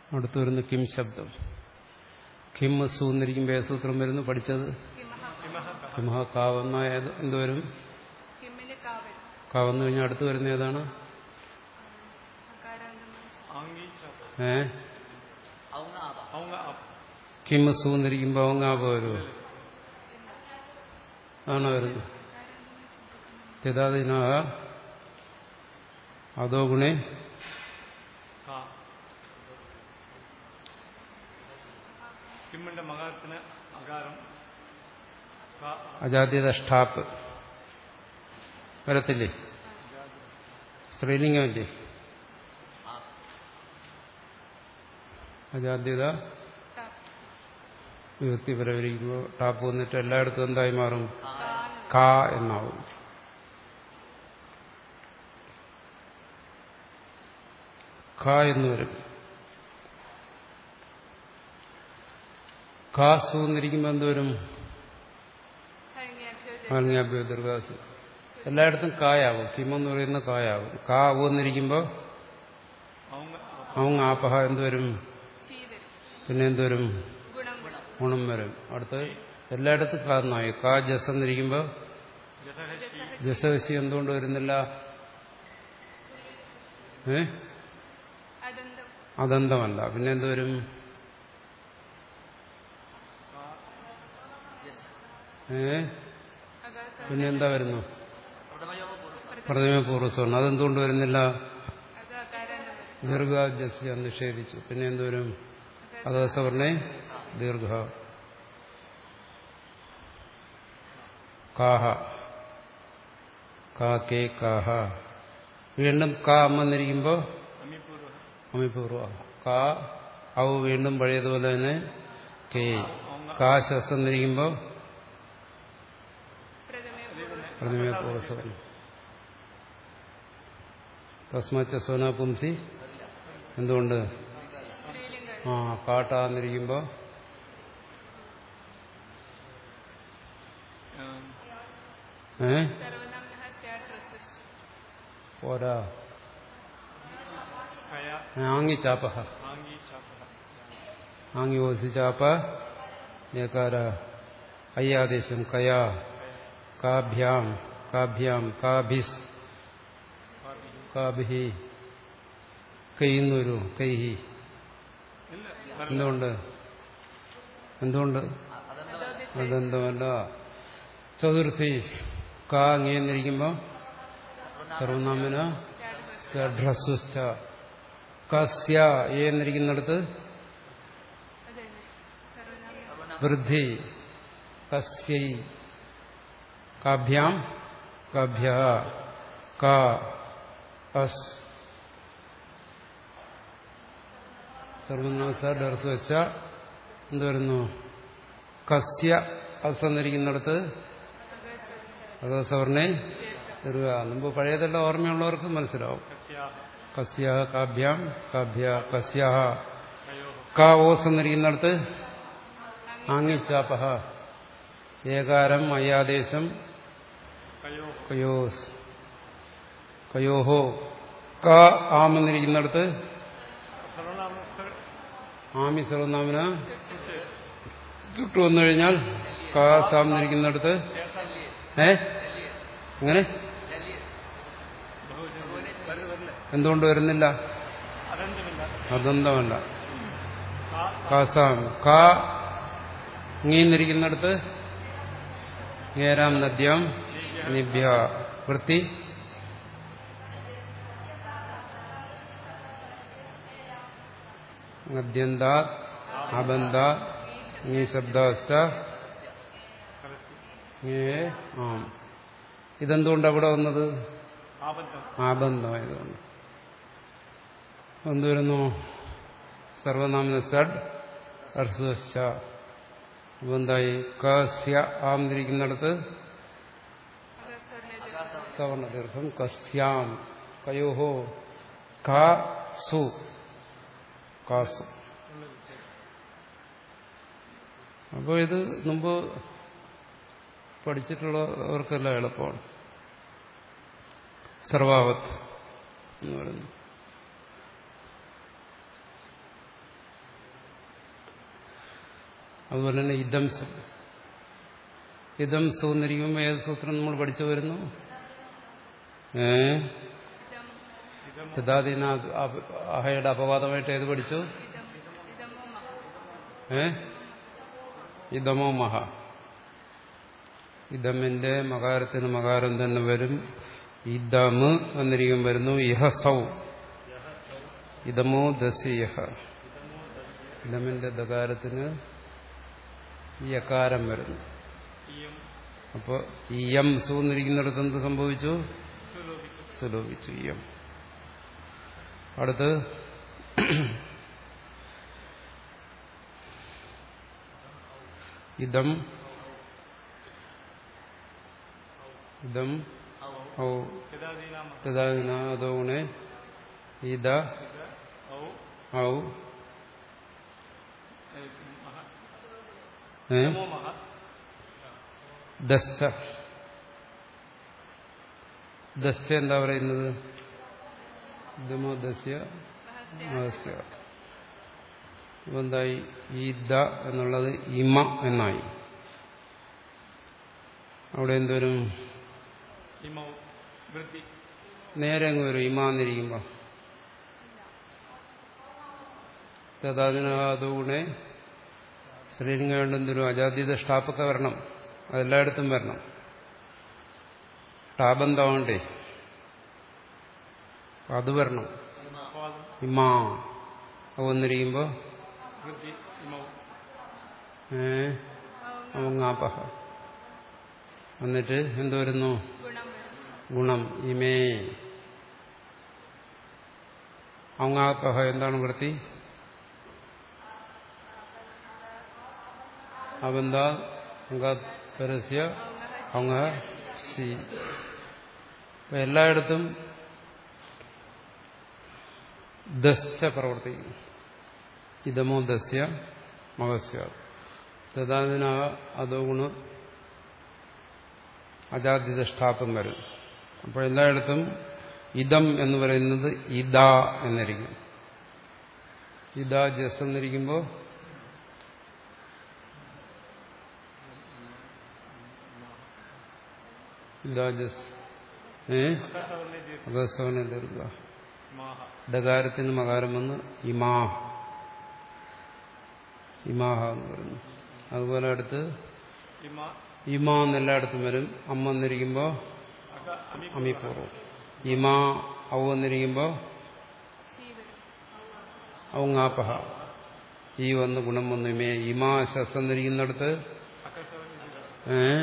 അടുത്ത് വരുന്ന കിം ശബ്ദം കിം സൂന്നിരിക്കും വേസൂത്രം വരുന്നു പഠിച്ചത് കിമഹ കാവന്ന ഏത് എന്തുവരും കിമ്മിന് കാവൽ കാവന്നു കഴിഞ്ഞാൽ അടുത്ത് വരുന്ന ഏതാണ് ഏ കിം സൂന്നിരിക്കുമ്പോൾ അവങ്ങാപ വരുമോ ആണോ വരുന്നത് യഥാദിന അതോ ഗുണേ കിമ്മിന്റെ മകാരത്തിന് അകാരം ക- അജാദ്യത ഷ്ടാപ്പ് വരത്തില്ലേ സ്ത്രീലിംഗമല്ലേ അജാദ്യത വിഭക്തി പ്രവരിക്കുമ്പോൾ ടാപ്പ് വന്നിട്ട് എല്ലായിടത്തും എന്തായി മാറും ക എന്നാവും ഖ എന്ന് വരും ഖാസു എന്നിരിക്കുമ്പോൾ എന്തുവരും മാലിന്യാഭ്യോ ദീർഘാസു എല്ലായിടത്തും കായാവും കിമെന്ന് പറയുന്ന കായാവും കാ ഊന്നിരിക്കുമ്പോൾ அவங்க അവങ് ആപഹ എന്തുവരും ശീതൽ പിന്നെ എന്തുവരും ഗുണം ഗുണം ഗുണം വരും അടുത്ത് എല്ലായിടത്തും കാന്നായി കാ ജസ് എന്നിരിക്കുമ്പോൾ ജസവശി എന്തുകൊണ്ട് വരുന്നില്ല ഏ അദന്തം അദന്തമല്ല പിന്നെ എന്തുവരും ഏ അകാസ പിന്നെ എന്താ വരുന്നു പ്രഥമ പൂർവ്വസ്വർണ്ണം അതെന്തുകൊണ്ട് വരുന്നില്ല അത് അകാരാന്തം വരും ദീർഘാജസ്യ നിഷേധിച്ചു പിന്നെ എന്തുവരും അകസവർണേ ദീർഘ കാഹ കാ കേ കാഹ വീണ്ടും കാ വന്നിരിക്കുമ്പോൾ അമിപൂർവ അമിപൂർവ കാ ഔ വീണ്ടും പഴയതുപോലെ തന്നെ കേ കാ ശസ് എന്നിരിക്കുമ്പോൾ പ്രഥമേ പ്രതിമേ പൂർവ്വസ്വർണ്ണം തസ്മച്ച സോന പുംസി എന്തുകൊണ്ട് സ്ത്രീലിംഗം ആ കാട്ടാന്നിരിക്കുമ്പോൾ ഏ സർവനാമനഃ സ്യാത്രസ് പോരാ കയ ആങ്ങി ചാപ്പഹ ആംഗി ചാപ്പ ആങ്ങി ഓസി ചാപ്പ ഏകാര അയ്യാദേശം കയാ കാഭ്യാം കാഭ്യാം കാഭിസ് കാഭിഹി കൈന്നൊരു കൈഹി ഇല്ല എന്തുകൊണ്ട് എന്തുകൊണ്ട് അതെന്തമല്ല ചതുർത്ഥി കാ അങ്ങേന്നിരിക്കുമ്പോൾ സർവനാമന ഷഡ്രസ്വസ്ഥ കസ്യ ഏ എന്നിരിക്കുന്നിടത്ത് അതെ സർവനാമന വൃദ്ധി കസ്യൈ കാഭ്യാം കാഭ്യ കാ അസ് സർവനാമസ എന്ത് വരുന്നു കസ്യ അസ് എന്നിരിക്കുന്നിടത്ത് അകസവർണെ തരുക മുമ്പ് പഴയതെല്ലാം ഓർമ്മയുള്ളവർക്ക് മനസ്സിലാവും കസ്യാഹ കസ്യ കാഭ്യാം കാഭ്യ കസ്യ കയോ കാ ഓസ് എന്നിരിക്കുന്നിടത്ത് ആങ്ങിച്ചാപഹ ഏകാരം അയ്യാദേശം കയോ കയോസ് കയോഹോ ക ആമെന്നിരിക്കുന്നിടത്ത് സർവനാമ ആമി സർവനാമന ചുട്ടു വന്നു കഴിഞ്ഞാൽ കാസാമെന്നിരിക്കുന്നിടത്ത് ഏ അങ്ങനെ എന്തുകൊണ്ട് വരുന്നില്ല അനന്തമില്ല അദന്തമല്ല കാ കാസാം കാ ഇങ്ങിന്നിരിക്കുന്നിടത്ത് ഏരാം നദ്യം നിഭ്യ വൃത്തി നദ്യന്താ അബന്ധാ ഈ ശബ്ദാസ്ഥ ഏ ആം ഇതെന്തുകൊണ്ട് അവിടെ വന്നത് ആബന്ധം ആബന്ധമായതുകൊണ്ട് എന്തുവരുന്നു സർവനാമന സഡ് അർസ്വശ അപ്പൊ എന്തായി കസ്യ ആമിരിക്കുന്നിടത്ത് സവർണ ദീർഘം കസ്യാം കയോഹോ ക സു കാസു അപ്പോൾ ഇത് മുമ്പ് പഠിച്ചിട്ടുള്ളവർക്കെല്ലാം എളുപ്പമാണ് സർവാവത്ത് എന്ന് പറയുന്നു അതുപോലെ തന്നെ ഇതം സു ഇതം സു എന്നിരിക്കുമ്പോൾ ഏത് സൂത്രം നമ്മൾ പഠിച്ചു വരുന്നു ഏ ഇതം യഥാദീന അഹയുടെ അപവാദമായിട്ട് ഏത് പഠിച്ചു ഇതം ഇതമോ മഹ ഏ ഇതമോ മഹ ഇതമിന്റെ മകാരത്തിന് മകാരം തന്നെ വരും ഇതമ് എന്നിരിക്കും വരുന്നു ഇഹസൗ ഇതമോ ദസ്യഹ ഇതമിന്റെ ദകാരത്തിന് യകാരം വരുന്നു ഇയം അപ്പോൾ ഇയം സു എന്നിരിക്കുന്നിടത്ത് എന്ത് സംഭവിച്ചു സുലോഭിക്കും സുലോഭിച്ചു ഇയം അടുത്ത് ഇതം ഇതം ഔ യഥാദീനാമ തദാതോ ഗുണേ ഇത ഔ ഔ ഏ, മഹ ഏ ഇതമോ മഹ ദസ്റ്റ ദസ്റ്റ എന്താ പറയുന്നത് ഇതമോ ദസ്യ മഹസ്യ അപ്പൊ എന്തായി ഈ ദ എന്നുള്ളത് ഇമ എന്നായി അവിടെ എന്തോരും ഇമൗ വൃത്തി നേരെ അങ്ങ് വരും ഇമ എന്നിരിക്കുമ്പോ തഥാതിനകത്തുകൂടെ സ്ത്രീലിംഗം കൊണ്ട് എന്തോരും അജാതീത ഷ്ടാപ്പൊക്കെ വരണം അതെല്ലായിടത്തും വരണം ടാബന്താവണ്ടേ അത് വരണം അപവാദം ഇമാ അത് വന്നിരിക്കുമ്പോ വൃത്തി ഇമൗ ഏ അവങ്ങാപഹ എന്നിട്ട് എന്ത് വരുന്നു ഗുണം വരും ഗുണം ഇമേ അവങ്ങാപഹ എന്താണ് വൃത്തി അവന്ത പരസ്യ അവങ്ങ സി അപ്പൊ എല്ലായിടത്തും ദശ്ച പ്രവർത്തിക്കും ഇതമോ ദസ്യ മഹസ്യ തഥാതിന അതോ ഗുണ അജാതിഷ്ഠാപ്പം വരും അപ്പോൾ എല്ലായിടത്തും ഇതം എന്ന് പറയുന്നത് ഇദാ എന്നിരിക്കും ഇദാ ജസ് എന്നിരിക്കുമ്പോൾ ഇദാ ജസ് ഏ അകസവർണ്ണ ദീർഘ അഗസ്വന ദീർഘ മാഹ ദകാരത്തിന് മകാരം വന്ന് ഇമാ ഇമാഹ എന്ന് പറയുന്നു അതുപോലെ അടുത്ത് ഇമ ഇമാ എന്നെല്ലായിടത്തും വരും അമ്മ എന്നിരിക്കുമ്പോൾ അക അമി അമിപൂർവം ഇമാ ഔ എന്നിരിക്കുമ്പോൾ ശീ വരും ഔങ്ങാപഹ ഈ വന്ന് ഗുണം വന്നു ഇമേ ഇമാ ശസ് എന്നിരിക്കുന്നിടത്ത് അകസവർണ്ണ ദീർഘ ഏ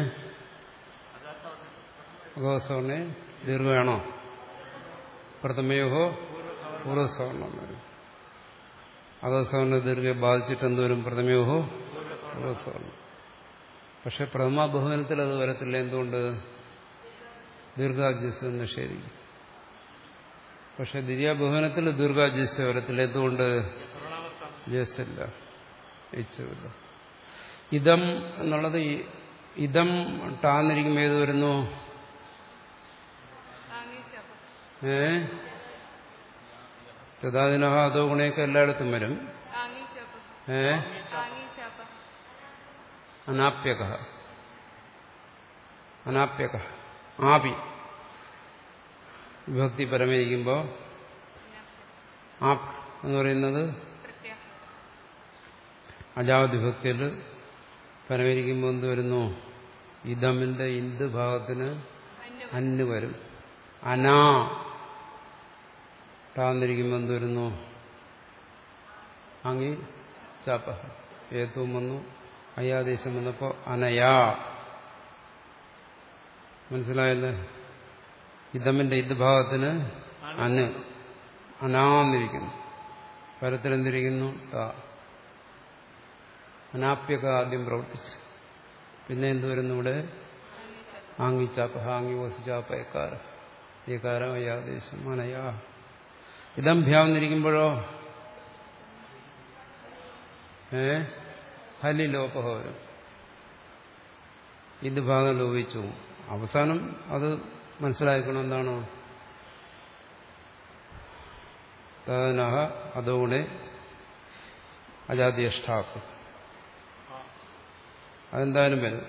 അഗോസവർണെ ദീർഘമാണോ പ്രഥമയോഹോ പൂർവ്വസവർണം വരും അഗോസവർണ ദീർഘ ബാധിച്ചിട്ട് എന്ത് വരും പ്രഥമയോഹോ പൂർവ്വസവർണം പക്ഷെ പ്രഥമ ബഹുവനത്തിൽ അത് വരത്തില്ല എന്തുകൊണ്ട് ദീർഘാജ്യസ് നിഷേധിക്കും പക്ഷെ ദ്വിതീയ ബഹുവനത്തിൽ ദീർഘാജ്യസ് വരത്തില്ല എന്തുകൊണ്ട് സർവനാമസ്ഥാനം ജസ്സില്ല ഇച്ഛമില്ല ഇതം എന്നുള്ളത് ഈ ഇതം ടാന്നിരിക്കുമ്പോൾ ഏത് വരുന്നു ആങ്ങീച്ചപ്പം ഏ തഥാദിനഹ അതോ ഗുണയൊക്കെ എല്ലായിടത്തും വരും ആങ്ങീച്ചപ്പം ഏ ആങ്ങീച്ചപ്പം അനാപ്യക അനാപ്യക ആപി വിഭക്തി പരമയിരിക്കുമ്പോൾ ആപ് എന്ന് പറയുന്നത് പ്രത്യാഹ അജാവതി ഭക്തിയിൽ പരമരിക്കുമ്പോൾ എന്ത് വരുന്നു ഇതമിന്റെ ഇന്ത് ഭാഗത്തിന് അന്യ അന്ന് വരും അനാ ടാന്നിരിക്കുമ്പോൾ എന്ത് വരുന്നു അങ്ങി ചാപ്പ ഏത്തവും വന്നു അയ്യാദേശം വന്നപ്പോൾ അനയാ മനസ്സിലായല്ലേ ഇതമിന്റെ ഇത് ഭാഗത്തിന് അന് അനാന്നിരിക്കുന്നു പരത്തിലെന്തിരിക്കുന്നു ടാ അനാപ്യക ആദ്യം പ്രവർത്തിച്ചു പിന്നെ എന്ത് വരുന്നു ഇവിടെ ആങ്ങിച്ചാപ്പ ഹാങ്ങി വസിച്ചാപ്പ എക്കാര ഏകാരം അയ്യാദേശം അനയാ ഇതം ഭ്യാവന്നിരിക്കുമ്പോഴോ ഏ ഹലി ലോപഹ വരും ഇത് ഭാഗം ലോപിച്ചു അവസാനം അത് മനസ്സിലാക്കണം എന്താണോ തദനഹ അതോടെ അജാദ്യഷ്ടാപ്പ് അതെന്തായാലും വരും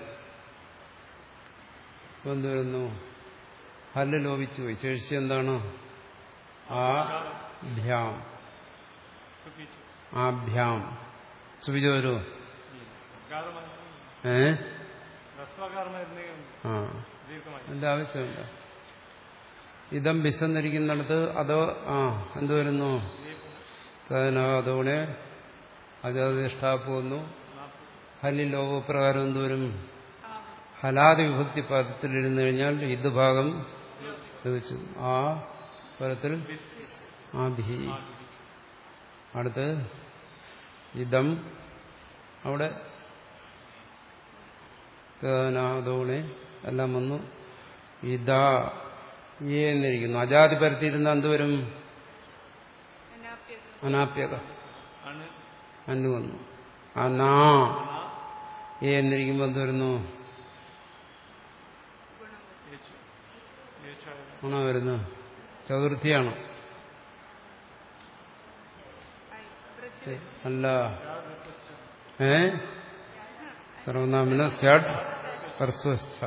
ഇപ്പൊ എന്ത് വരുന്നു ഹല്ല് ലോപിച്ചു പോയി ശേഷിച്ച് എന്താണ് ആ ഭ്യാം സുഖിച്ചു ആ ഭ്യാം സുവിജ വരൂ ഗാതമായി ഏ ഹ്രസ്വകാരമായിരുന്നെങ്കിൽ ആ ദീർഘമായി അതിന്റെ ആവശ്യമില്ല ഇതം വിശന്നിരിക്കുന്നിടത്ത് അതോ ആ എന്ത് വരുന്നു തദനോടെ അജാതിഷ്ഠാപ്പ് വന്നു ഹലി ലോകപ്രകാരം എന്ത് വരും ഹലാദി വിഭക്തി പദത്തിലിരുന്നു കഴിഞ്ഞാൽ ഇത് ഭാഗം ലഭിച്ചു ആ പദത്തിൽ ആ ഭീ അടുത്ത് ഇതം അവിടെ തദനാദോണെ എല്ലാം വന്നു ഇതാ ഈ എന്നിരിക്കുന്നു അജാതി പരത്തിയിരുന്ന എന്തുവരും അനാപ്യത അനാപ്യക ആണ് അന്നു വന്നു അനാ ഏ എന്നിരിക്കുമ്പോൾ എന്ത് വരുന്നു ഗുണം യേച്ചു യേച്ചായ ആണോ വരുന്നത് ചതുർത്ഥിയാണോ ഐ വൃത്തി അല്ല ഏ സർവനാമിന സ്യാഡ് പർസ്വസ്ഥ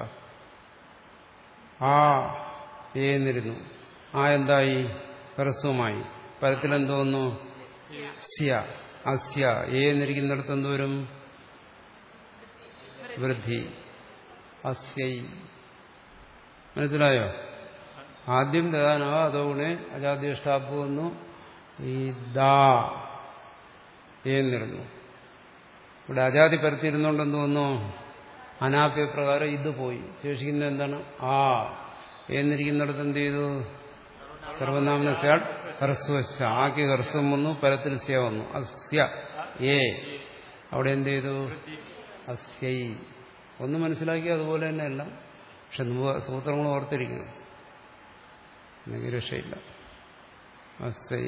ആ ഏ എന്നിരുന്നു ആ എന്തായി പരസ്വമായി പരത്തിലെന്തോന്നു സ്യ അസ്യ ഏ എന്നിരിക്കുന്നിടത്ത് എന്തോരും വൃദ്ധി അസ്യൈ മനസ്സിലായോ ആദ്യം ദാനോ അതോണെ അജാദ്യഷ്ടാപ്പ് വന്നു ഈ ദാ എന്നിരുന്നു ഇവിടെ അജാതി പരത്തിയിരുന്നോണ്ടെന്ന് തോന്നുന്നു അനാപ്യ പ്രകാരം ഇത് പോയി ശേഷിക്കുന്നത് എന്താണ് ആ എന്നിരിക്കുന്നിടത്ത് എന്ത് ചെയ്തു സർവനാമന സ്യാൾ ഹർസ്വശ ആക്കി ഹർസ്വം വന്നു പരത്തിൽ സ്യ വന്നു അസ്യ ഏ അവിടെ എന്ത് ചെയ്തു അസ്യൈ ഒന്ന് മനസ്സിലാക്കി അതുപോലെ തന്നെ എല്ലാം പക്ഷെ മുമ്പ് സൂത്രങ്ങൾ ഓർത്തിരിക്കണം അല്ലെങ്കിൽ രക്ഷയില്ല അസ്യൈ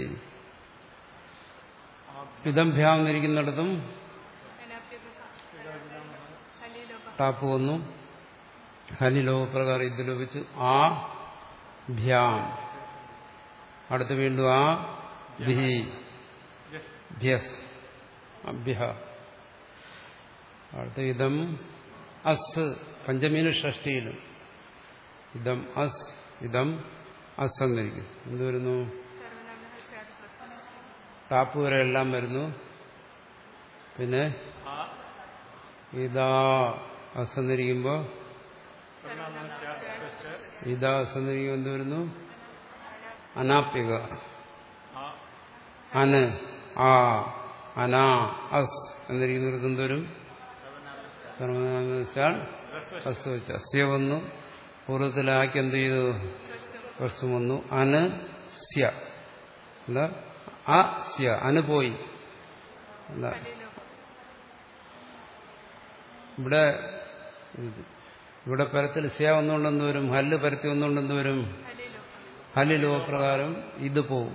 ഇതം ഭ്യാന്നിരിക്കുന്നിടത്തും അനാപ്യത ഹലിലോപ ടാപ്പ് വന്നു ഹലി ലോകപ്രകാരം ഇത് ലഭിച്ചു ആ ഭ്യാം അടുത്ത് വീണ്ടും ആ ഭി ഭ്യസ് അഭ്യ അടുത്ത് ഇതം അസ് പഞ്ചമീന് ഷഷ്ടിയിലും ഇതം അസ് ഇതം അസ് എന്നിരിക്കും എന്ത് വരുന്നു സർവനാമ സ്യാദ് പ്രത്യം ടാപ്പ് വരെ എല്ലാം വരുന്നു പിന്നെ ആ ഇതാ അസ് എന്നിരിക്കുമ്പോൾ സർവനാമ സ്യാദ് ഇതാ അസ് എന്നിരിക്കുമ്പോൾ എന്ത് വരുന്നു അനാപ്യക ആ അന് ആ അനാ അസ് എന്നിരിക്കുന്നിടത്ത് എന്തോരും സർവനാമം വെച്ചാൽ അസ് വെച്ച് അസ്യ വന്നു പൂർവ്വത്തിലാക്കി എന്ത് ചെയ്തു ഹ്രസ്വം വന്നു അന് സ്യ എന്താ ആ സ്യ അന് പോയി എന്താ ഹലിലോപ ഇവിടെ ഇവിടെ പരത്തിൽ സ്യ വന്നുകൊണ്ടെന്ന് വരും ഹല്ല് പരത്തി വന്നുകൊണ്ടെന്ന് വരും ഹലിലോപ ഹലി ലോകപ്രകാരം ഇത് പോവും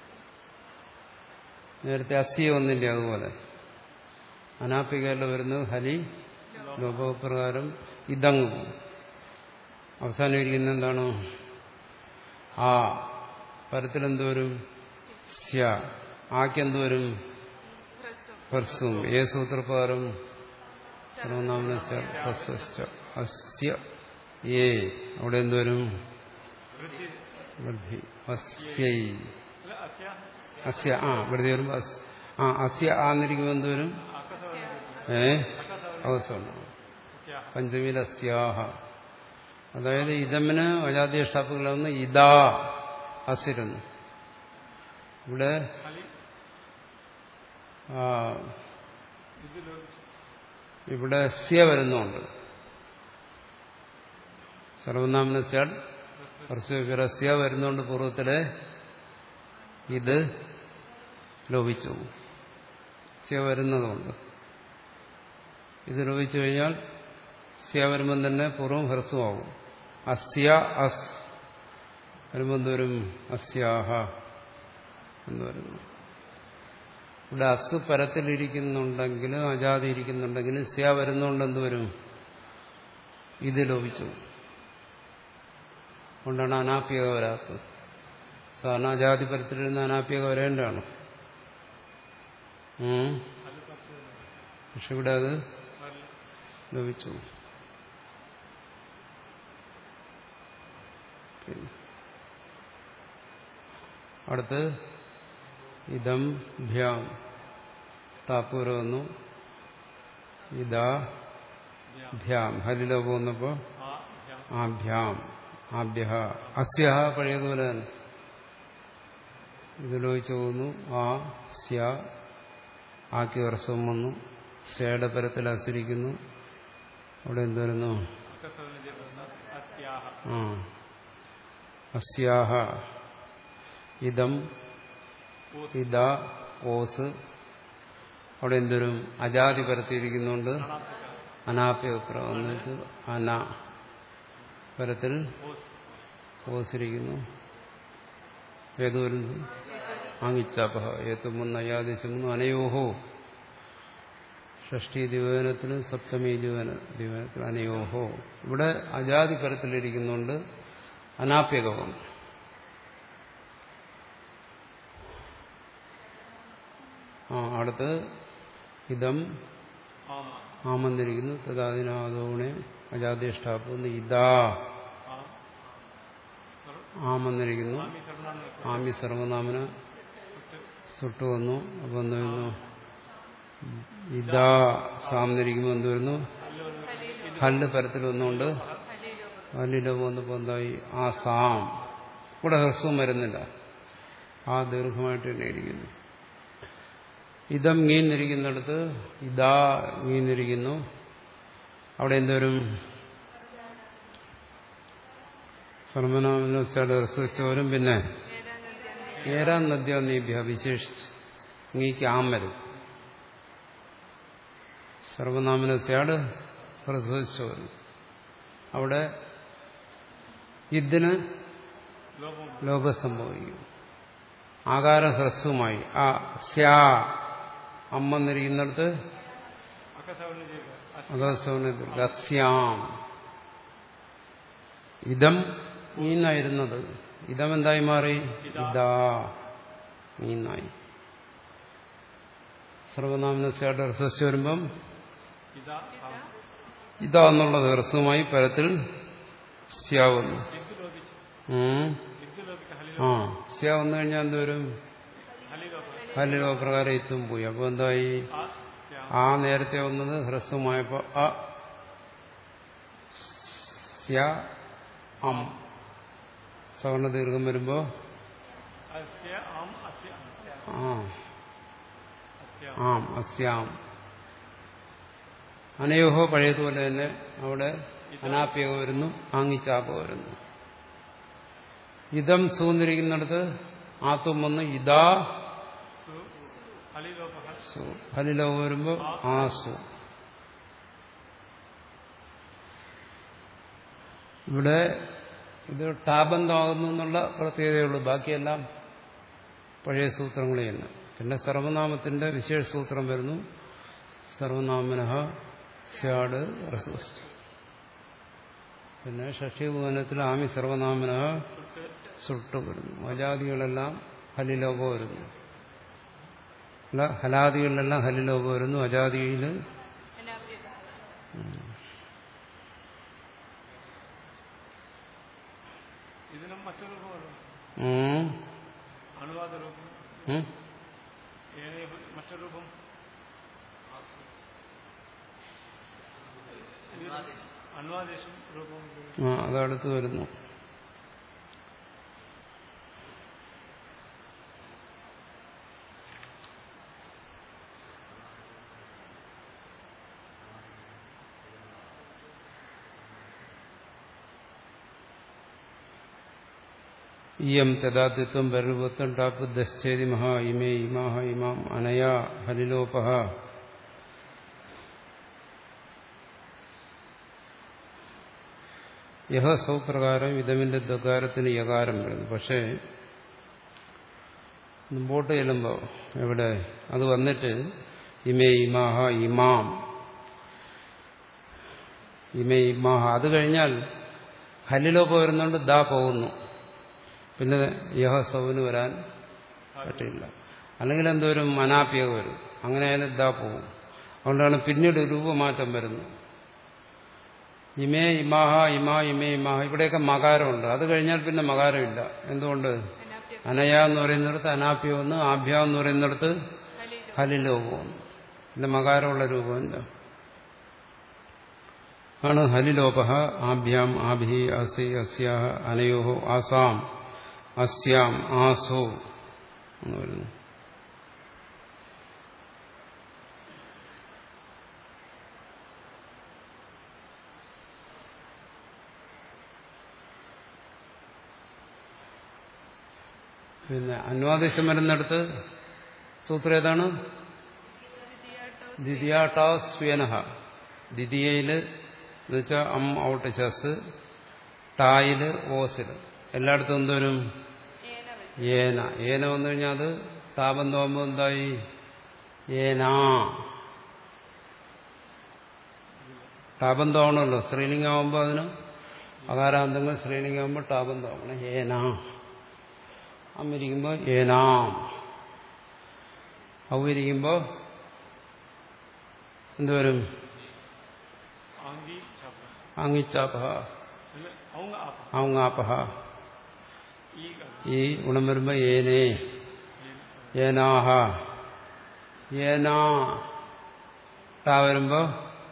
നേരത്തെ അസ്യ വന്നില്ല അതുപോലെ അനാപ്പികയിൽ വരുന്നത് ഹലി ലോകപ്രകാരം ഇതങ്ങ് പോകും അവസാനം ഇരിക്കുന്ന എന്താണ് ആ പരത്തിലെന്തോരും സ്യ ആക്കെന്തോരും ഹ്രസ്വം ഹർസും ഏ സൂത്രപ്രകാരം സർവനാമന അസ്യ ഏ അവിടെ എന്തോരും വൃത്തി വൃദ്ധി അസ്യൈ അല്ല അസ്യ അസ്യ ആ വൃദ്ധി വരുമ്പോ അസ്- ആ അസ്യ ആന്നിരിക്കുമ്പോൾ എന്തോരും അക്കസവ ഏ അവസാനം അസ്യ പഞ്ചമിയിൽ അസ്യാഹ അതായത് ഇതമ്മിന് അജാതീയ ഷാപ്പുകളൊന്ന് ഇതാ അസിരുന്നു ഇവിടെ ഹലി ആ, ഇത് ലോപിച്ചു ഇവിടെ സ്യ വരുന്നുണ്ട് സർവനാമന സ്യാൽ ഹർസ്യ വരുന്നുണ്ട് പൂർവ്വത്തിലെ ഇത് ലോപിച്ചു സ്യ വരുന്നതുകൊണ്ട് ഇത് ലോപിച്ചു കഴിഞ്ഞാൽ സ്യ വരുമ്പം തന്നെ പൂർവ്വം ഹ്രസ്വമാകും അസ്യ അസ് വരുമ്പം വരും അസ്യാഹ എന്ന് വരുന്നു ഇവിടെ അസ് പരത്തിലിരിക്കുന്നുണ്ടെങ്കിലും അജാതി ഇരിക്കുന്നുണ്ടെങ്കിലും സ്യ വരുന്നുണ്ട് എന്ത് വരും ഇത് ലോപിച്ചു അതുകൊണ്ടാണ് അനാപ്യക വരാത്തത് സാധാരണ അജാതി പരത്തിലിരുന്ന അനാപ്യക വരേണ്ടതാണ് ഉം. പക്ഷെ ഇവിടെ അത് വരില്ല ലഭിച്ചു പിന്നെ അടുത്ത് ഇതം ഭ്യാം ടാപ്പൂര വന്നു ഇതാ ഭ്യാം ഹരിലോകം വന്നപ്പോ ആ ഭ്യാം ആഭ്യാം ആഭ്യ അസ്യ പഴയതുപോലെ തന്നെ ഇതിലോചിച്ച് പോകുന്നു ആ സ്യ ആക്കി വർഷം വന്നു സ്യയുടെ പരത്തിൽ അസിരിക്കുന്നു അവിടെ എന്ത് വരുന്നു അക്കസവനിധി അസ്യാഹ ആ അസ്യാഹ ഇതം ഓസ് ഇത ഓസ് അവിടെ എന്തൊരും അജാതി പരത്തിയിരിക്കുന്നുണ്ട് അണാത്തക അനാപ്യപ്ര എന്നിട്ട് അന പരത്തിൽ ഓസ് ഓസിരിക്കുന്നു ഏത് വരുന്നു ആങ്ങിച്ചാപഹ ഏത്തുമുന്ന് അയാദിശമുന്നു അനയോഹോ ഷഷ്ടി ദിവനത്തിനും സപ്തമി ദിവന ദിവനത്തിനും അനയോഹോ ഇവിടെ അജാതി പരത്തിലിരിക്കുന്നുണ്ട് അനാപ്യകവും ആ അടുത്ത് ഇതം ആമ ആമന്നിരിക്കുന്നു തഥാതിനാദോണെ അജാതിഷ്ഠാപ്പുന്ന് ഇതാ ആ ആമന്നിരിക്കുന്നു ആമി സർവനാമ ആമി സർവനാമന് സുട്ടു വന്നു അപ്പൊ എന്ത് വരുന്നു ഇതാ സാമന്നിരിക്കുമ്പോൾ എന്ത് വരുന്നു ഹല്ല് പരത്തിൽ വന്നുകൊണ്ട് ഹല്ലിലോ വന്നപ്പോ എന്തായി ആ സാം ഇവിടെ ഹ്രസ്വം വരുന്നില്ല ആ ദീർഘമായിട്ട് തന്നെ ഇരിക്കുന്നു ഇതം ngീന്നിരിക്കുന്നിടത്ത് ഇതാ ngീന്നിരിക്കുന്നു അവിടെ എന്തോരും സർവനാമിനെ ഹ്രസ്വരും പിന്നെ ഏരാൻ നദ്യ നീഭ്യ വിശേഷിച്ച് ഇങ്ങേക്ക് ആം വരും സർവനാമിനെ സ്യാട് ഹ്രസ്വച്ചു വരും അവിടെ ഇതിന് ലോകം ലോകം സംഭവിക്കും ആകാരം ഹ്രസ്വമായി ആ സ്യാ അമ്മന്നിരിക്കുന്നിടത്ത് അക്കസവനിധി അഗസ്വന ഗസ്യാം ഇതം ഈന്നായിരുന്നത് ഇതം എന്തായി മാറി ഇതാ ഈന്നായി സർവനാമനസ്യായിട്ട് ഹ്രസ്വസ് വരുമ്പം ഇതാ ആം ഇതാ എന്നുള്ളത് ഹ്രസ്വമായി പരത്തിൽ സ്യാവുന്നു ഇത് ലോപിച്ചു ഉം. ഇത് ലോപിക്ക ഹലിലോ ആ സ്യാ വന്നു കഴിഞ്ഞാൽ എന്തോരും ഹലിലോ ഹലിലോ പ്രകാരം എത്തും പോയി അപ്പൊ എന്തായി ആ സ്യാം ആ നേരത്തെ വന്നത് ഹ്രസ്വമായപ്പോ അ സ്യ അം സവർണ ദീർഘം വരുമ്പോ അസ്യ ആം അസ്യ അസ്യ ആ അസ്യ ആം അസ്യാം അനയോഹോ പഴയതുപോലെ തന്നെ അവിടെ അനാപ്യക വരുന്നു ആങ്ങിച്ചാപ വരുന്നു ഇതം സൂന്നിരിക്കുന്നിടത്ത് ആത്തും വന്ന് ഇതാ സു ഹലിലോപഹ സു ഹലിലോ വരുമ്പോ ആസു ഇവിടെ ഇത് ടാബന്ധമാകുന്നു എന്നുള്ള പ്രത്യേകതയുള്ളൂ ബാക്കിയെല്ലാം പഴയ സൂത്രങ്ങളെ തന്നെ പിന്നെ സർവനാമത്തിന്റെ വിശേഷ സൂത്രം വരുന്നു സർവനാമനഹ സ്യാട് റസൂസ്റ്റ് പിന്നെ ഷഷ്ടിഭുവനത്തിൽ ആമി സർവനാമനഹ സുട്ടു വരുന്നു അജാദികളെല്ലാം ഹലിലോക വരുന്നു അല്ല ഹലാദികളിലെല്ലാം ഹലിലോക വരുന്നു അജാദിയിൽ ഇതിനും മറ്റൊരു രൂപമല്ലോ ഉം, അണുവാദ രൂപം ഉം. ഏനേ മറ്റൊരു രൂപം അൺവാദേശം രൂപം ആ അതടുത്ത് വരുന്നു ഇയം തഥാത്വം പരൂപത്വം ടാപ്പ് ദശ്ചേതി മഹാ ഇമേ ഇമാഹ ഇമാം അനയാ ഹലിലോപഹ യഹ സൗപ്രകാരം ഇതമിന്റെ ദകാരത്തിന് യകാരം വരുന്നു പക്ഷേ മുമ്പോട്ട് ചെല്ലുമ്പോൾ എവിടെ അത് വന്നിട്ട് ഇമേ ഇമാഹ ഇമാം ഇമേ ഇമാഹ അത് കഴിഞ്ഞാൽ ഹലിലോപ വരുന്നുണ്ട് ദാ പോകുന്നു പിന്നെ യഹ സൗവിന് വരാൻ പറ്റില്ല അല്ലെങ്കിൽ എന്തോരും അനാപ്യക വരും അങ്ങനെ ആയാലും ദാ പോകും അതുകൊണ്ടാണ് പിന്നീട് രൂപമാറ്റം വരുന്നത് ഇമേ ഇമാഹ ഇമാ ഇമേ ഇമാഹ ഇവിടെയൊക്കെ മകാരമുണ്ട് അത് കഴിഞ്ഞാൽ പിന്നെ മകാരമില്ല എന്തുകൊണ്ട് അനാപ്യ അനയ എന്ന് പറയുന്നിടത്ത് അനാപ്യം ഒന്ന് ആഭ്യ എന്ന് പറയുന്നിടത്ത് ഹലിലോ ഹലിലോപം പിന്നെ മകാരമുള്ള രൂപമില്ല ആണ് ഹലിലോപ ആഭ്യാം ആഭി അസി അസ്യ അനയോ ആസാം അസ്യാം ആസോ എന്ന് വരുന്നു പിന്നെ അന്വാദേശം വരുന്നിടത്ത് സൂത്രം ഏതാണ് ദ്വിതീയാട്ടാസ്വ്യനഹ ദ്വിതീയയില് എന്നുവെച്ചാൽ അം ഔട്ട് ശസ് ടായില് ഓസില് എല്ലായിടത്തും എന്തോരും ഏന വരും ഏന ഏന വന്നു കഴിഞ്ഞാൽ അത് താപന്തമാകുമ്പോൾ എന്തായി ഏനാ ടാപന്തമാണല്ലോ സ്ത്രീലിംഗമാകുമ്പോൾ അതിന് അകാരാന്തങ്ങൾ സ്ത്രീലിംഗമാകുമ്പോൾ ടാപന്തമാകണം ഏന അമ്മിരിക്കുമ്പോൾ ഏനാം ഔരിക്കുമ്പോൾ എന്തുവരും ആംഗി ചാപ്പ അങ്ങിച്ചാപ അല്ല ഔങ്ങ ആപ്പ ഔങ്ങാപഹ ഈ കാര്യം. ഈ ഗുണം വരുമ്പോൾ ഏനേ ഏനാഹ ഏനാ ടാ വരുമ്പോ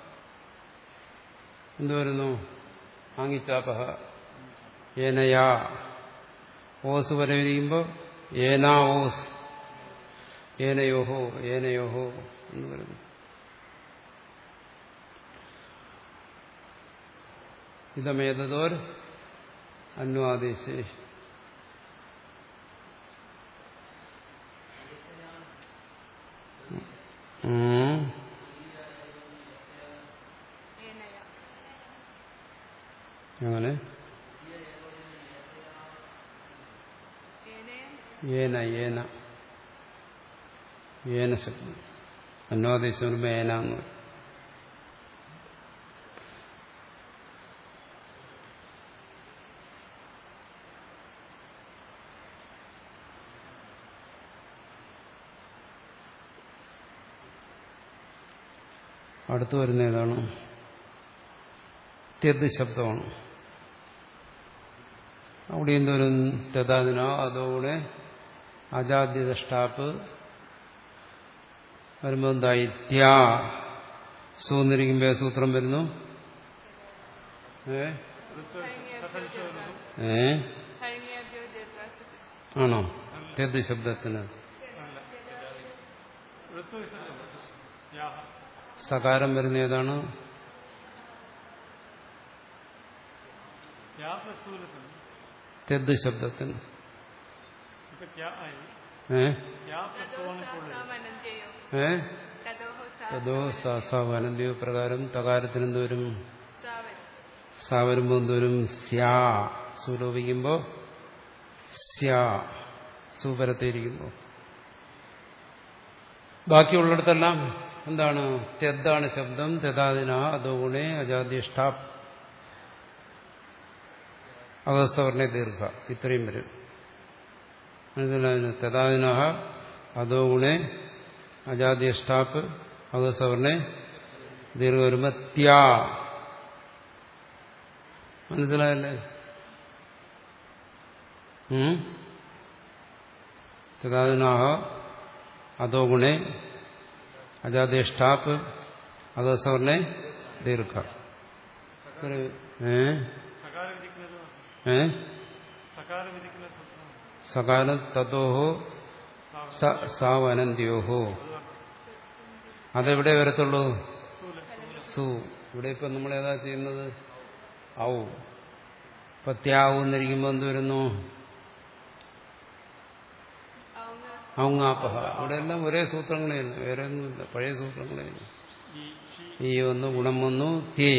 എന്ത് വരുന്നു ആങ്ങിച്ചാപഹ ഏനയാ ഓസ് വരവിരിക്കുമ്പോൾ ഏനാ ഓസ് ഏനയോഹോ ഏനയോഹോ എന്ന് വരുന്നു ഇതമേതോർ അന്വാദേശേ ഉം. ഏനയ എങ്ങനെ ഏനയം ഏന ഏന ഏന ശബ്ദം അന്വാദേശം വരുമ്പോൾ ഏന എന്ന് പറയും. അടുത്തു വരുന്ന ഏതാണ് തെത് ശബ്ദമാണ് അവിടെ എന്തോരും തെതാദിനോ അതോടെ അജാദ്യത സ്റ്റാപ്പ് വരുമ്പോൾ എന്തായി ത്യാ സൂന്നിരിക്കുമ്പോ സൂത്രം വരുന്നു ഏ ഏ ഹൈനിയാഭ്യോ ദീർഘാസുഖ ആണോ തെത് ശബ്ദത്തിന് അല്ല ഋതു യാഹ സകാരം വരുന്ന ഏതാണ് യാ പ്ലസ് സൂലത്തിന് തെത് ശബ്ദത്തിന് ഇപ്പൊ ക്യാ ആയി ഏ യാ പ്ലസ് സോണ് കൂടുതൽ സാമനന്ത്യയോ ഏ തദോഹോ തതോ സാവനന്ദിയോ പ്രകാരം തകാരത്തിന് എന്തോരും സാവൻ സാ വരുമ്പോ എന്തോരും സ്യാ സുലോപിക്കുമ്പോ സ്യാ സുപരത്തിരിക്കുമ്പോ ബാക്കിയുള്ളിടത്തെല്ലാം എന്താണ് തെദ്ദാണ് ശബ്ദം തെതാദിന അതോ ഗുണേ അജാദ്യഷ്ടാ അഗസ്തവർണെ ദീർഘ ഇത്രയും വരും മനസ്സിലായിരുന്നു തെതാദിന അതോ ഗുണേ അജാദ്യഷ്ടാപ്പ് അഗസ്തവർണെ ദീർഘ വരുമ്പോ ത്യാ മനസ്സിലായല്ലേ തഥാദിനാഹ അതോ ഗുണേ അജാദേഷ്ടാപ്പ് അഗസവർണെ ദീർഘ ഏ സകാരം വിധിക്കുന്നത് ഏ സകാരം വിധിക്കുന്ന സൂത്രം സകാലം തതോഹോ സാവനന്ത്യോഹോ അതെവിടെ വരത്തുള്ളൂ സൂല സു ഇവിടെ ഇപ്പൊ നമ്മൾ ഏതാ ചെയ്യുന്നത് ഔ ഇപ്പൊ ത്യാവ് എന്നിരിക്കുമ്പോ എന്ത് വരുന്നു ഔങ്ങ ഔങ്ങാപ്പഹ ഇവിടെ എല്ലാം ഒരേ സൂത്രങ്ങളേ ഉള്ളൂ വേറെ ഒന്നുമില്ല പഴയ സൂത്രങ്ങളേ ഉള്ളൂ ഈ ഷി ഈ വന്നു ഗുണം വന്നു ത്യേ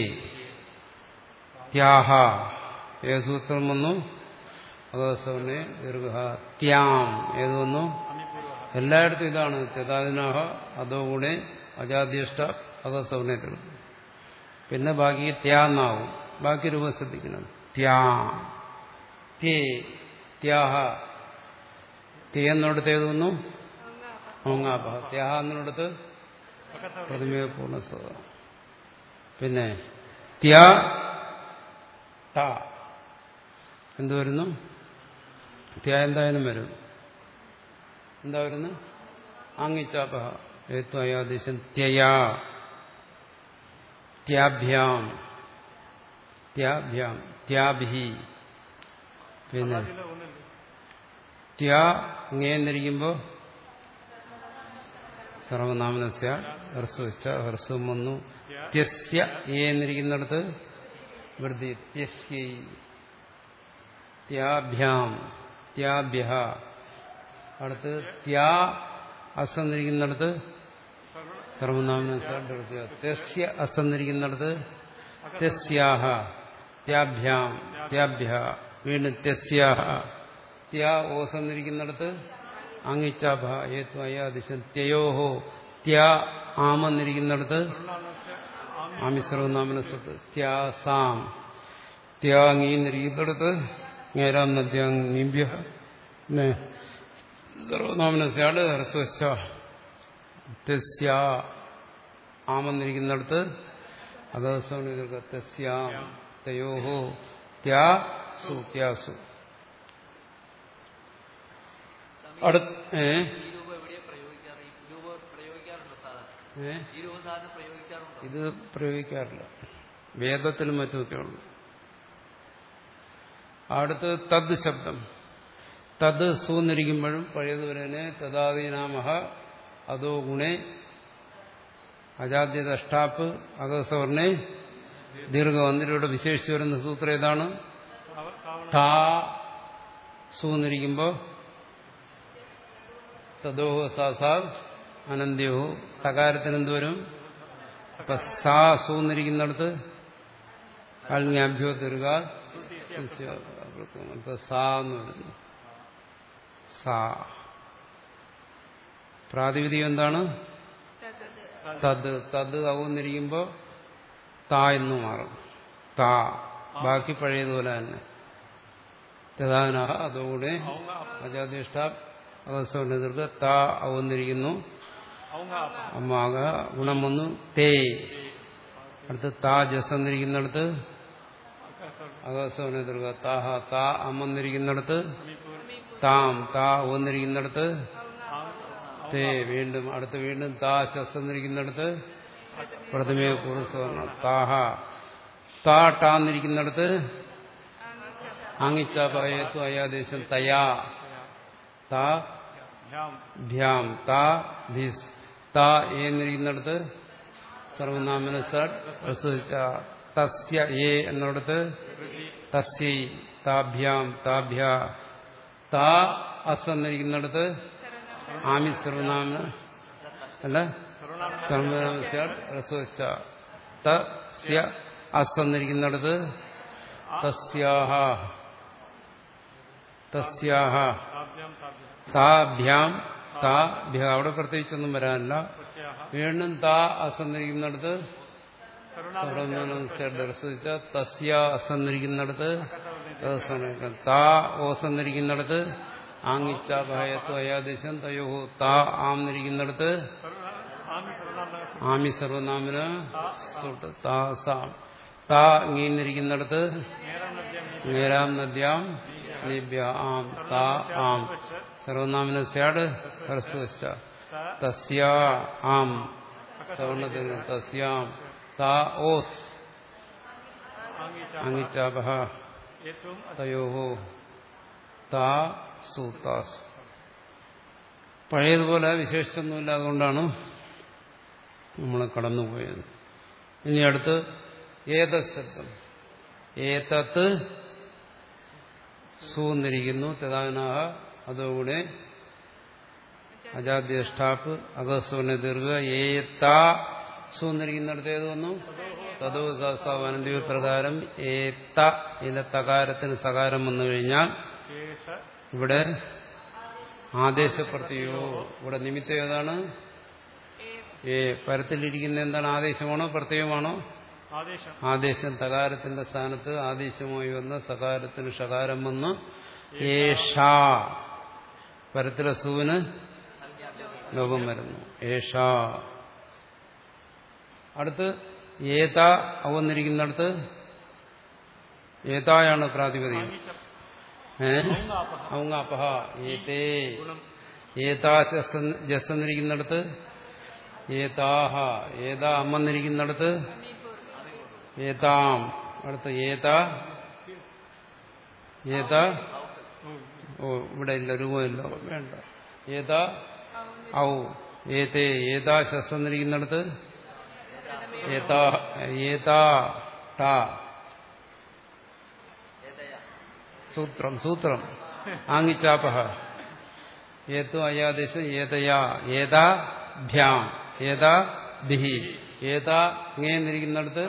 ത്യാഹ ഏത് സൂത്രം വന്നു അഗസ്വനെ ദീർഘ ത്യാം ഏത് വന്നു അമിപൂർവ എല്ലായിടത്തും ഇതാണ് തെതാദിനാഹ അതോ ഗുണെ അജാദ്യഷ്ട അഗസ്വനെ ദീർഘ പിന്നെ ബാക്കി ത്യാന്നാവും ബാക്കി രൂപം ശ്രദ്ധിക്കണം ത്യാ ത്യേ ത്യാഹ ത്യേ എന്നിടത്ത് ഏത് വന്നു ഔങ്ങ ഓങ്ങാപഹ ത്യാഹ എന്നിടത്ത് പക്കത്ത പ്രതിമേ പൂർണ്ണസ്വത പിന്നെ ത്യ ട എന്ത് വരുന്നു ത്യ എന്തായാലും വരും എന്താ വരുന്നു ആങ്ങിച്ചാപഹ ഏത്വയാദേശം ത്യയാ ത്യാഭ്യാം ത്യാഭ്യാം ത്യാഭി പിന്നെ അതിലെ ഒന്നുണ്ട് ത്യാ ഇങ്ങേന്നിരിക്കുമ്പോ സർവനാമനസ്യ ഹ്രസ്വച്ച ഹ്രസ്വം വന്നു ത്യസ്യ എന്നിരിക്കുന്നിടത്ത് വൃത്തി ത്യസ്യൈ ത്യാഭ്യാം ത്യാഭ്യ അടുത്ത് ത്യാ അസന്നിരിക്കുന്നിടത്ത് സർവനാമനസ്യ ഹ്രസ്വ ത്യസ്യ അസന്നിരിക്കുന്നിടത്ത് ത്യസ്യാഹ ത്യാഭ്യാം ത്യാഭ്യ വീണ്ടും ത്യസ്യാഹ ത്യാ ഓസന്നിരിക്കുന്നിടത്ത് അങ്ങിച്ചാഭ ഏത്വയാദിശം ത്യയോഹോ ത്യാ ആമെന്നിരിക്കുന്നിടത്ത് ആമിശ്രവനാമനസ്വത്ത് ത്യാസാം ത്യാങ്ങീന്നിരിക്കുന്നിടത്ത് നേരാം നദ്യാങ്ഭ്യ പിന്നെ സർവനാമനസ്യാട് ഹ്രസ്വശ ത്യസ്യ ആമെന്നിരിക്കുന്നിടത്ത് അഗസവണി തസ്യാം തയോഹോ ത്യാ സു ത്യാസു അടുത്ത ഏ ഈ രൂപം എവിടെയാ പ്രയോഗിക്കാറ് ഈ രൂപം പ്രയോഗിക്കാറുണ്ടോ സാധാരണ ഏ ഈ രൂപം സാധാരണ പ്രയോഗിക്കാറുണ്ടോ ഇത് പ്രയോഗിക്കാറില്ല വേദത്തിലും മറ്റുമൊക്കെ ഉള്ളു അടുത്ത് തദ് ശബ്ദം തദ് സൂന്നിരിക്കുമ്പോഴും പഴയതുപോലെ തന്നെ തദാദീനാമഹ അതോ ഗുണേ അജാദ്യതഷ്ടാപ്പ് അകസവർണെ ദീർഘ വന്നിലൂടെ വിശേഷിച്ച് വരുന്ന സൂത്രം ഏതാണ് താ സൂന്നിരിക്കുമ്പോ തദോഹോ സാസാ അനന്ത്യോഹോ തകാരത്തിന് എന്ത് വരും അപ്പൊ സാ സൂന്നിരിക്കുന്നിടത്ത് അൽജ്ഞാഭ്യോ ദീർഘ അപ്പൊ സാ എന്ന് വരുന്നു സാ പ്രാതിപതികം എന്താണ് തത് തത് തത് ആവുന്നിരിക്കുമ്പോ താ എന്ന് മാറും താ ബാക്കി പഴയതുപോലെ തന്നെ പ്രധാന അതോടെ അജാദിഷ്ട അകസ്വന്റെ ദീർഘ താ ആവുന്നിരിക്കുന്നു அவங்க அப்பா അമ്മാക ഗുണം വന്നു തേ അടുത്ത് താ ജസ് എന്നിരിക്കുന്നിടത്ത് അകസ്വന്റെ ദീർഘ താഹ താ അമ്മന്നിരിക്കുന്നിടത്ത് താം താ ഒന്നിരിക്കുന്നിടത്ത് തേ വീണ്ടും അടുത്ത് വീണ്ടും താ ശസ് എന്നിരിക്കുന്നിടത്ത് പ്രഥമേ പുരുഷവർണ്ണ താഹ താ ടാന്നിരിക്കുന്നിടത്ത് ആങ്ങിച്ച പറയത്തു അയാദേശം തയാ താ ध्यान ഭ്യാം താ ഭിസ് താ എന്നിരിക്കുന്നിടത്ത് സർവനാമന സഡ് തസ്യ ഏ എന്നിടത്ത് തസ്യൈ താഭ്യാം താഭ്യ താ അസ് എന്നിരിക്കുന്നിടത്ത് ആമി സർവനാമന അല്ല സർവനാമ ഹ്രസ്വച്ച തസ്യ അസ് എന്നിരിക്കുന്നിടത്ത് തസ്യാഹ തസ്യാഹ ताभ्याम ताभ्याम താഭ്യാം താഭ്യ അവിടെ പ്രത്യേകിച്ചൊന്നും വരാനില്ല तस्याः വീണ്ടും താ അസന്നിരിക്കുന്നിടത്ത് सर्वनाम ദർശിച്ച തസ്യ അസന്നിരിക്കുന്നിടത്ത് താ ഓസന്നിരിക്കുന്നിടത്ത് ആങ്ങിച്ച ഭയത്വ അയാദേശം തയോ താ ആംന്നിരിക്കുന്നിടത്ത് आमि सर्वनाम ആമി സർവനാമിന് സുട്ട് താ സാം താ ഇങ്ങിന്നിരിക്കുന്നിടത്ത് नेरम नद्याम നേരാം നദ്യാം നിഭ്യ ആം താ ആം സർവനാമിന് സ്യാട് ഹ്രസ്വച്ച തസ്യാ ആം സവർണത്തിൽ തസ്യാം താ ഓസ് आमि च അങ്ങിച്ചാപഹ एतुम തയോഹോ താ സൂത്താസ് പഴയതുപോലെ വിശേഷിച്ചൊന്നുമില്ല അതുകൊണ്ടാണ് നമ്മൾ കടന്നുപോയത് ഇനി അടുത്ത് ഏത ശബ്ദം ഏതത്ത് സൂന്നിരിക്കുന്നു തദാനാഹ അതോകൂടെ അജാദ്യഷ്ടാപ്പ് അഗസ്വന ദീർഘ ഏത്താ സൂന്നിരിക്കുന്നിടത്ത് ഏത് വന്നു തതോ സഹസ്താവാനന്ദ പ്രകാരം ഏത്ത ഇതിന്റെ തകാരത്തിന് സകാരം വന്നു കഴിഞ്ഞാൽ केश ഇവിടെ ആദേശപ്രത്യോ ഇവിടെ നിമിത്തം ഏതാണ് ഏ പരത്തിലിരിക്കുന്ന എന്താണ് ആദേശമാണോ പ്രത്യയമാണോ आदेशम ആദേശം തകാരത്തിന്റെ സ്ഥാനത്ത് ആദേശമായി വന്ന് സകാരത്തിന് ഷകാരം വന്ന് ഏഷാ പരത്തിലെ സൂവിന് ലോകം വരുന്നു ഏഷാ അടുത്ത് ഏത അവന്നിരിക്കുന്നിടത്ത് ഏതായാണ് പ്രാതിപതികം ആംഗിച്ച ഏ ഔങ്ങാപഹ ഔങ്ങാപഹ ഏതേ ഗുണം ഏതാ ജസ് ജസ് എന്നിരിക്കുന്നിടത്ത് ഏതാഹ ഏതാ അമ്മെന്നിരിക്കുന്നിടത്ത് ഏതാം അടുത്ത് ഏതാ ഏതാ ഓ ഇവിടെ ഇല്ല രൂപമില്ല വേണ്ട ഏതാ ഔ ഏതേ ഏതാ ശസ് എന്നിരിക്കുന്നിടത്ത് ഏതാ ഏതാ ടാ സൂത്രം സൂത്രം ആങ്ങിച്ചാപഹ ഏതു അയാദേശം ഏതയാ ഏതാ ഭ്യാം ഏതാ ഭിഹി ഏതാ ഇങ്ങേന്നിരിക്കുന്നിടത്ത്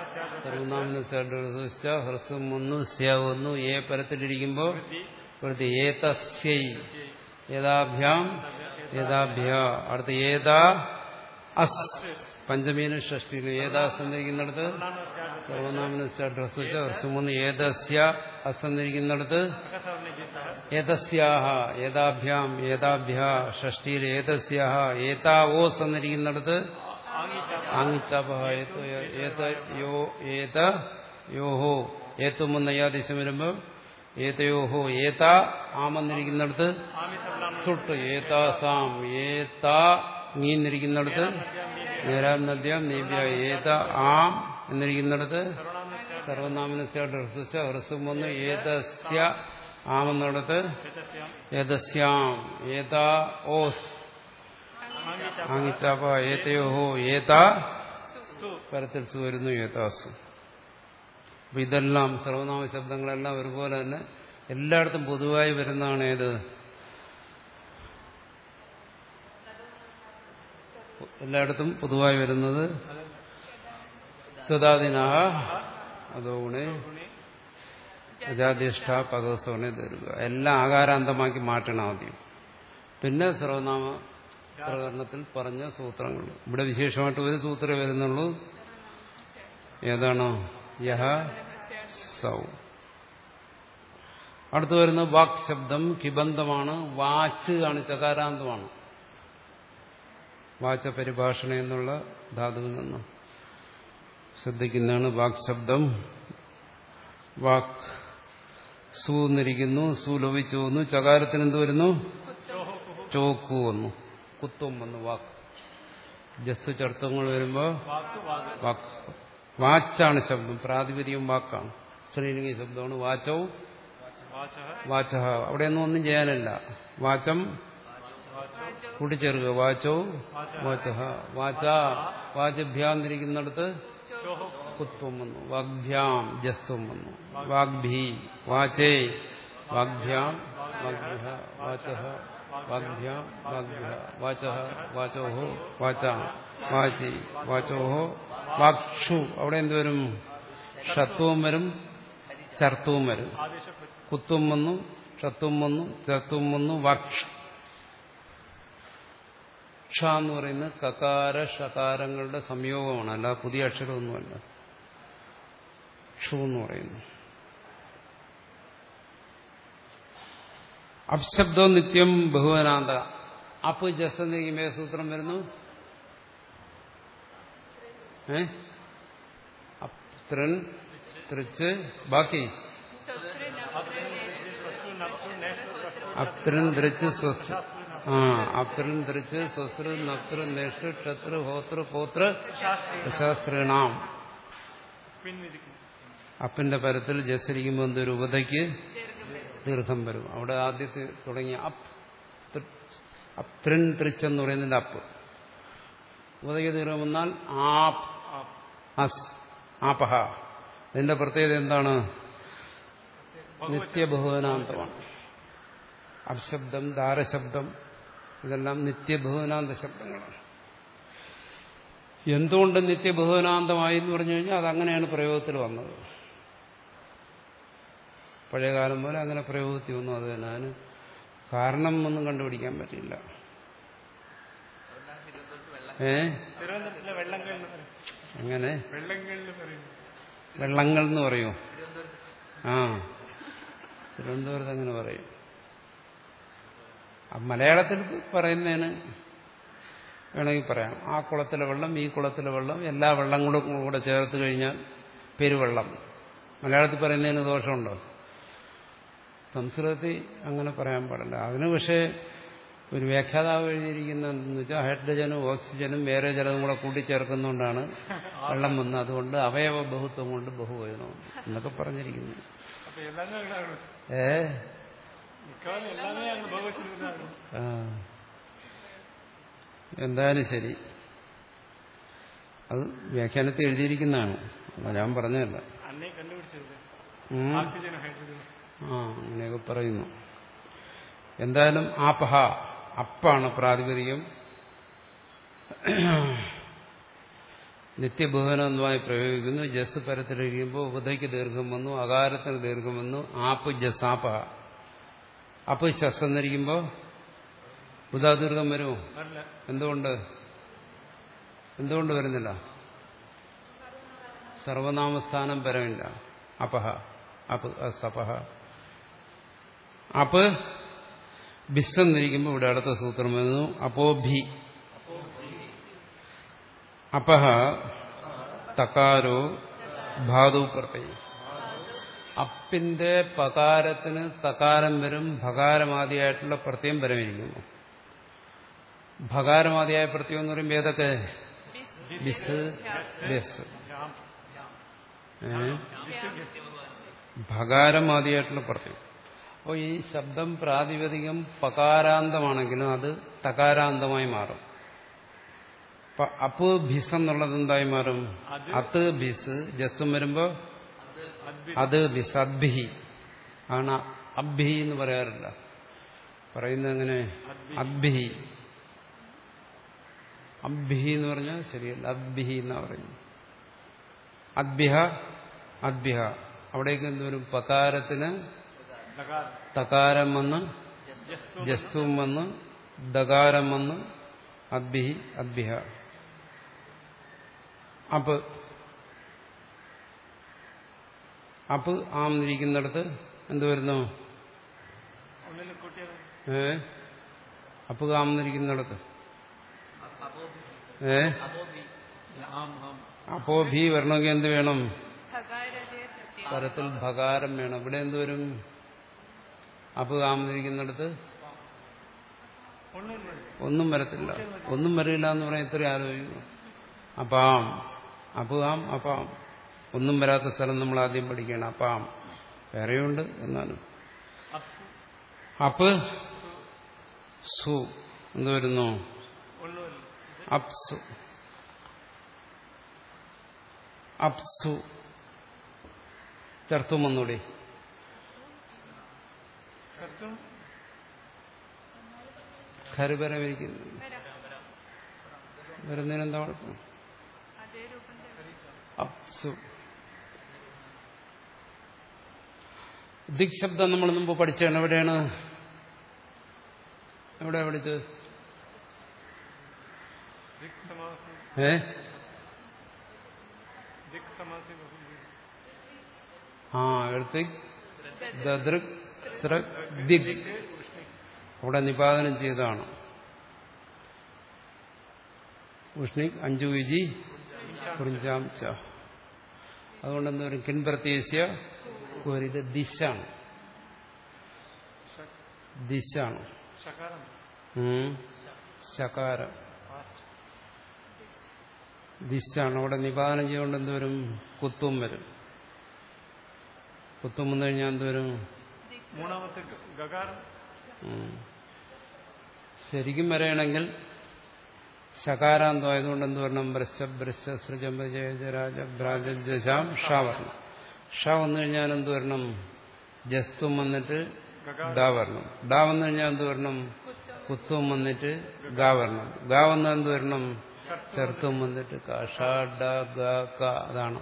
സർവനാമന ഹ്രസ്വം ഒന്ന് സ്യ ഒന്ന് ഏ പരത്തിലിരിക്കുമ്പോൾ പ്രതി ഏതസ്യൈ ഏതാഭ്യാം ഏതാഭ്യ അടുത്ത് ഏതാ അസ് പഞ്ചമീനും ഷഷ്ടിയിലും ഏതാ സന്നിരിക്കുന്നിടത്ത് സർവനാമന ഹ്രസ്വ ഹ്രസ്വം ഒന്ന് ഏതസ്യ അസ് എന്നിരിക്കുന്നിടത്ത് ഏതസ്യാഹ ഏതാഭ്യാം ഏതാഭ്യ ഷഷ്ടിയിൽ ഏതസ്യാഹ ഏതാ ഓസ് എന്നിരിക്കുന്നിടത്ത് ആങ്ങിച്ചാപഹ ഏത ഏത യോ ഏത യോഹോ ഏത്തുമെന്ന യാദിശം വരുമ്പോൾ ഏതയോഹോ ഏത ആമെന്നിരിക്കുന്നിടത്ത് സുട്ട് ഏതാസാം ഏതാ നീന്നിരിക്കുന്നിടത്ത് നേരാം നദ്യം നീബ്യ ഏത ആം എന്നിരിക്കുന്നിടത്ത് സർവനാമനസ്യായിട്ട് ഹ്രസ്വ ഹ്രസ്വം വന്ന് ഏതസ്യ ആമെന്നിടത്ത് ഏതസ്യാം ഏതാ ഓസ് ആങ്ങിച്ചാപ്പ ഏതയോഹോ ഏതാ പരത്തിൽ സു വരുന്നു ഏതാസു അപ്പൊ ഇതെല്ലാം സർവനാമ ശബ്ദങ്ങളെല്ലാം ഒരുപോലെ തന്നെ എല്ലായിടത്തും പൊതുവായി വരുന്നതാണ് ഏത് എല്ലായിടത്തും പൊതുവായി വരുന്നത് തദാദിനാഹ അതോ ഗുണേ അജാധിഷ്ഠ പകസോണെ തരുക എല്ലാം ആകാരാന്തമാക്കി മാറ്റണം ആദ്യം പിന്നെ സർവനാമ പ്രകരണത്തിൽ പറഞ്ഞ സൂത്രങ്ങൾ ഇവിടെ വിശേഷമായിട്ട് ഒരു സൂത്രമേ വരുന്നുള്ളൂ ഏതാണോ യഹ സൗ അടുത്ത് വരുന്ന വാക് ശബ്ദം കിബന്ധമാണ് വാച്ച് ആണ് ചകാരാന്തമാണ് വാച്ച പരിഭാഷണ എന്നുള്ള ധാതുവിൽ നിന്ന് ശ്രദ്ധിക്കുന്നതാണ് വാക് ശബ്ദം വാക് സു എന്നിരിക്കുന്നു സു ലോപിച്ചു വന്നു ചകാരത്തിന് എന്ത് വരുന്നു ചോക്കു വന്നു കുത്തും വന്നു വാക്ക് ജസ്തു ചർത്തങ്ങൾ വരുമ്പോൾ വാക്ക് വാച്ചാണ് ശബ്ദം പ്രാതിപതികം വാക്കാണ് സ്ത്രീലിംഗ ശബ്ദമാണ് വാച്ചവും വാച അവിടെയൊന്നും ഒന്നും ചെയ്യാനില്ല വാചം കൂട്ടിച്ചേർക്കുക വാച്ചോ വാച വാച വാചഭ്യാന്നിരിക്കുന്നിടത്ത് കുത്വം വന്നു വാഗ്ഭ്യാം ജസ്ത്വം വന്നു വാഗ്ഭി വാചേ വാഗ്ഭ്യാം വാഗ്ഭ്യ വാച വാഗ്ഭ്യാം വാഗ്ഭ്യ വാച വാചോഹോ വാച വാചി വാചോഹോ വാക്ഷു അവിടെ എന്ത് വരും ഷത്വവും വരും ചർത്തവും വരും കുത്തും വന്നു ഷത്വം വന്നു ചർത്തവും വന്നു വാക്ഷ ക്ഷ എന്ന് പറയുന്നത് കകാര ഷകാരങ്ങളുടെ സംയോഗമാണ് അല്ല പുതിയ അക്ഷരമൊന്നുമല്ല ക്ഷു എന്ന് പറയുന്നു അപ്ശബ്ദം നിത്യം ബഹുവനാന്ത അപ്പ് ജസ് എന്നിരിക്കുമ്പോ സൂത്രം വരുന്നു ഏ അപ്ത്രൻ തൃച്ച് ബാക്കി അപ്ത്രൻ ധൃച്ച് സ്വസ് ആ അപ്ത്രൻ ധൃച്ച് സ്വസ്തൃ നപ്തൃ നേഷ് ക്ഷത്ര ഹോതൃ പോത്ര ശാസ്ത്രീണാം അപ്പിന്റെ പരത്തിൽ ജസ്സരിക്കുമ്പോൾ എന്തൊരു ഉപതയ്ക്ക് ദീർഘം വരും അവിടെ ആദ്യത്തെ തുടങ്ങിയ അപ്പ് അപ്ത്രൻ തൃച്ചെന്ന് പറയുന്നതിന്റെ അപ്പ് ഉപതയ്ക്ക് ദീർഘം വന്നാൽ ആപ് അസ് ആപഹ ഇതിന്റെ പ്രത്യേകത എന്താണ് നിത്യബഹുവനാന്തമാണ് അപ്ശബ്ദം ധാരശബ്ദം ഇതെല്ലാം നിത്യബഹുവനാന്ത ശബ്ദങ്ങളാണ് എന്തുകൊണ്ട് നിത്യബഹുവനാന്തമായി എന്ന് പറഞ്ഞു കഴിഞ്ഞാൽ അതങ്ങനെയാണ് പ്രയോഗത്തിൽ വന്നത് പഴയകാലം പോലെ അങ്ങനെ പ്രയോഗത്തിൽ വന്നു അത് തന്നെ അതിന് കാരണം ഒന്നും കണ്ടുപിടിക്കാൻ പറ്റില്ല ഏ തിരുവനന്തപുരത്തിലെ വെള്ളങ്ങൾ എന്ന് പറയും അങ്ങനെ വെള്ളങ്ങൾ എന്ന് പറയുന്നു വെള്ളങ്ങൾ എന്ന് പറയൂ ആ തിരുവനന്തപുരത്ത് അങ്ങനെ പറയും ആ മലയാളത്തിൽ പറയുന്നതിന് വേണമെങ്കിൽ പറയാം ആ കുളത്തിലെ വെള്ളം ഈ കുളത്തിലെ വെള്ളം എല്ലാ വെള്ളങ്ങളും കൂടെ ചേർത്ത് കഴിഞ്ഞാൽ പെരുവെള്ളം മലയാളത്തിൽ പറയുന്നതിന് ദോഷമുണ്ടോ സംസ്കൃതത്തിൽ അങ്ങനെ പറയാൻ പാടില്ല അതിന് പക്ഷേ ഒരു വ്യാഖ്യാതാവ് എഴുതിയിരിക്കുന്നതെന്ന് വെച്ചാൽ ഹൈഡ്രജനും ഓക്സിജനും വേറെ ചിലതും കൂടെ കൂട്ടിച്ചേർക്കുന്നതുകൊണ്ടാണ് വെള്ളം വന്നത് അതുകൊണ്ട് അവയവ ബഹുത്വം കൊണ്ട് ബഹുവചനം എന്നൊക്കെ പറഞ്ഞിരിക്കുന്നു அப்ப எல்லாமே அங்கடாகணும் ഏ மிக்கவாலும் எல்லாமே அங்க பகவத் தான் ആ. എന്തായാലും ശരി അത് വ്യാഖ്യാനത്തിൽ എഴുതിയിരിക്കുന്നതാണ് അല്ല ഞാൻ പറഞ്ഞതല്ല அன்னை கண்டுபிடிச்சது ഉം. ஆக்சிஜன் ஹைட்ரஜன் ആ അങ്ങനെയൊക്കെ പറയുന്നു എന്തായാലും ആപഹ അപ്പാണ് പ്രാതിപതികം നിത്യബഹുവനമായി പ്രയോഗിക്കുന്നു ജസ് പരത്തിലിരിക്കുമ്പോൾ ഉപതയ്ക്ക് ദീർഘം വന്നു അകാരത്തിന് ദീർഘം വന്നു ആപ്പ് ജസാപഹ അപ്പ് ശസ് എന്നിരിക്കുമ്പോൾ ഉദാദീർഘം വരുമോ வரல എന്തുകൊണ്ട് എന്തുകൊണ്ട് വരുന്നില്ല സർവനാമസ്ഥാനം പരമില്ല അപഹ അപ് അസപഹ അപ്പ് ബിസ്സെന്നിരിക്കുമ്പോൾ ഇവിടെ അടുത്ത സൂത്രം വരുന്നു അപ്പോഭി അപഹ തകാരോ ധാതു പ്രത്യം അപ്പിന്റെ പകാരത്തിന് തകാരം വരും ഭകാരമാദിയായിട്ടുള്ള പ്രത്യം വരമിരിക്കുന്നു ഭകാരമാദിയായ പ്രത്യം എന്ന് പറയുമ്പോൾ ഏതൊക്കെ ബിസ് ബെസ് ஜாம் ഏ? ഭകാരമാദിയായിട്ടുള്ള പ്രത്യം അപ്പോൾ ഈ ശബ്ദം പ്രാതിപതികം പകാരാന്തമാണെങ്കിലും അത് തകാരാന്തമായി മാറും അപ്പൊ അപ്പ് ഭിസ് എന്നുള്ളത് എന്തായി മാറും അത്ത് ഭിസ് ജസ്സും വരുമ്പോ അത് ഭിസ് അദ്ഭിഹി ആണ് അബ്ഹി എന്ന് പറയാറില്ല പറയുന്നത് എങ്ങനെ അദ്ഭിഹി അബ്ഹി എന്ന് പറഞ്ഞാൽ ശരിയല്ല അദ്ഭിഹി എന്നാ പറയുന്നത് അദ്ഭിഹ അദ്ഭിഹ അവിടേക്ക് എന്തോരും പകാരത്തിന് லகார் തകാരം വന്ന് ஜஸ்து ജസ്തുവും വന്ന് ദകാരം വന്ന് അദ്ഭിഹി അദ്ഭിഹ അപ്പ് അപ്പ് ആം ഇരിക്കുന്നിടത്ത് എന്ത് വരുന്നു ஒன்னில் கூட்டியது ഏ അപ്പ് കാമെന്നിരിക്കുന്നിടത്ത് ഏ അബോബി ஆம் ஆம் അപ്പോ ഭീ വരണമെങ്കിൽ എന്ത് വേണം സകാരതയെ പ്രത്യേകം പരത്തിൽ ഭകാരം വേണം ഇവിടെ എന്ത് വരും അപ്പ് കാമെന്നിരിക്കുന്നിടത്ത് ஒன்னும் இல்லை ഒന്നും വരത്തില്ല ഒന്നും വരില്ല എന്ന് പറയാൻ ഇത്ര ആലോചിക്കുന്നു അപ്പാം അപ്പാം അപ്പാം ഒന്നും വരാത്ത സ്ഥലം നമ്മൾ ആദ്യം പഠിക്കണം അപ്പാം വേറെയുണ്ട് എന്നാലും அப்பு അപ്പ് സു എന്ത് വരുന്നു ஒன்னும் இல்லை അപ്സു അപ്സു ചേർത്തും ഒന്നുകൂടി சத்தும் ഖരുപരം ഇരിക്കുന്നു വരാം വരുന്നതിന് എന്താ കുഴപ്പം അതേ രൂപം തന്നെ അപ്സു ദിക് ശബ്ദം നമ്മൾ മുമ്പ് പഠിച്ചാണ് എവിടെയാണ് എവിടെ പഠിച്ചത് திக் சமாசி ഏ திக் சமாசி பகுதி ആ എഴുത്തിക് ദദൃക് സ്രക് ദിക് അവിടെ നിപാതനം ചെയ്തതാണ് ഉഷ്ണിക് അഞ്ചു വിജി കുറിഞ്ചാം ച അതുകൊണ്ട് എന്താ പറയും കിൻപ്രത്യേശ്യ ഇത് ദിശാണ് ദിശാണ് சகாரம் ഉം. ശകാരം ஃபாஸ்ட் ദിശാണ് അവിടെ നിപാതനം ചെയ്തുകൊണ്ട് എന്തുവരും കുത്തും വരും കുത്തും വന്നു കഴിഞ്ഞാൽ എന്തുവരും மூணாவது ககாரம் ഉം. ശരിക്കും വരെയാണെങ്കിൽ ശകാരാന്തമായതുകൊണ്ട് എന്ത് വരണം ബ്രശ ബ്രശ സൃജം ജയജരാജ ഭ്രാജാം ഷ വരണം ഷ വന്നു കഴിഞ്ഞാൽ എന്ത് വരണം ജസ്തും വന്നിട്ട് ഡ വരണം ഡ വന്നു കഴിഞ്ഞാൽ എന്ത് വരണം കുത്തും വന്നിട്ട് ഗ വരണം ഗ വന്നാൽ എന്ത് വരണം ചെറുത്തും വന്നിട്ട് ക ഷ ഡ ഗ ക അതാണ്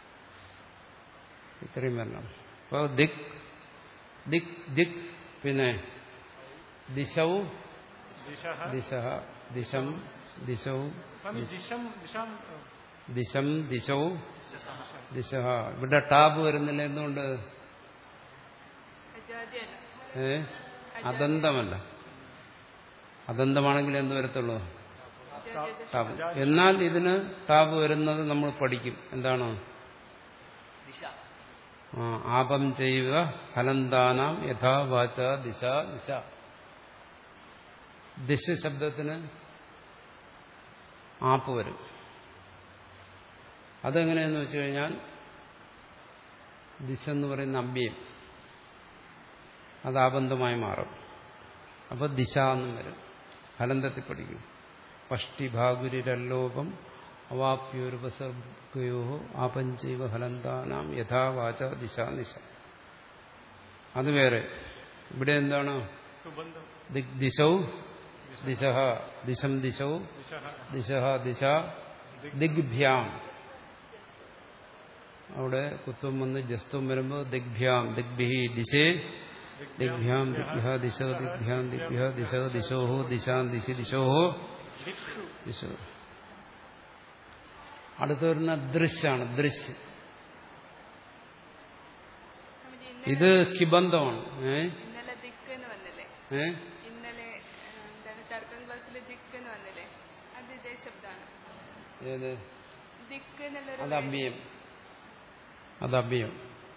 ഇത്രയും വരണം അപ്പോൾ ദിക് ദിക് ദിക് പിന്നെ ദിശവും திஷா ദിശ ദിശം ദിശവും स्वामी दिशम दिशाम ദിശം ദിശവും ദിശ ഇവിടെ ടാബ് വരുന്നില്ല എന്തുകൊണ്ട് അജാദ്യല്ല ഏ അദന്തമല്ല അദന്തമാണെങ്കിൽ എന്ത് വരത്തുള്ളൂ ടാബ് എന്നാൽ ഇതിന് ടാബ് വരുന്നത് നമ്മൾ പഠിക്കും എന്താണ് ദിശ ആ, ആപം ചെയ്യുക ഫലന്താനാം യഥാ വാച ദിശ ദിശ ദിശ ശബ്ദത്തിന് ആപ്പ് വരും അതെങ്ങനെയെന്ന് വെച്ച് കഴിഞ്ഞാൽ ദിശ എന്ന് പറയുന്ന അമ്പ്യം അത് ആബന്ധമായി മാറും അപ്പോൾ ദിശ എന്നും വരും ഫലന്തത്തിൽ പഠിക്കും പഷ്ടിഭാഗുരിരല്ലോപം അവാപ്യോരുപസർഗയോ ആപഞ്ചൈവ ഫലന്താനാം യഥാവാച ദിശ നിശ അത് വേറെ ഇവിടെ എന്താണ് സുബന്ധം ദിക് ദിശൗ ദിശ ദിശം ദിശൗ ദിശ ദിശ ദിശ ദിഗ്ഭ്യാം അവിടെ കുത്തും വന്ന് ജസ്തും വരുമ്പോൾ ദിഗ്ഭ്യാം ദിഗ്ഭി ദിശേ ദിഗ്ഭ്യാം ദിഗ്ഭ്യ ദിശ ദിഗ്ഭ്യാം ദിഗ്ഭ്യ ദിശ ദിശോഹോ ദിശാം ദിശി ദിശോഹോ ദിക്ഷു ദിശോ അടുത്ത് വരുന്ന ദൃശ്യാണ് ദൃശ് സ്വാമിജി, ഇന്നലെ- ഇത് കിബന്ധമാണ് ഏ ഇന്നലെ ദിക്ക് എന്ന് വന്നില്ലേ ഏ ഇന്നലെ ആ, എന്താണ് തർക്കം ക്ലാസ്സിൽ ദിക്ക് എന്ന് വന്നില്ലേ അത് ഇതേ ശബ്ദമാണ് ഏത് ദിക്ക് എന്നുള്ളൊരു അത് അഭ്യം അത് അഭ്യം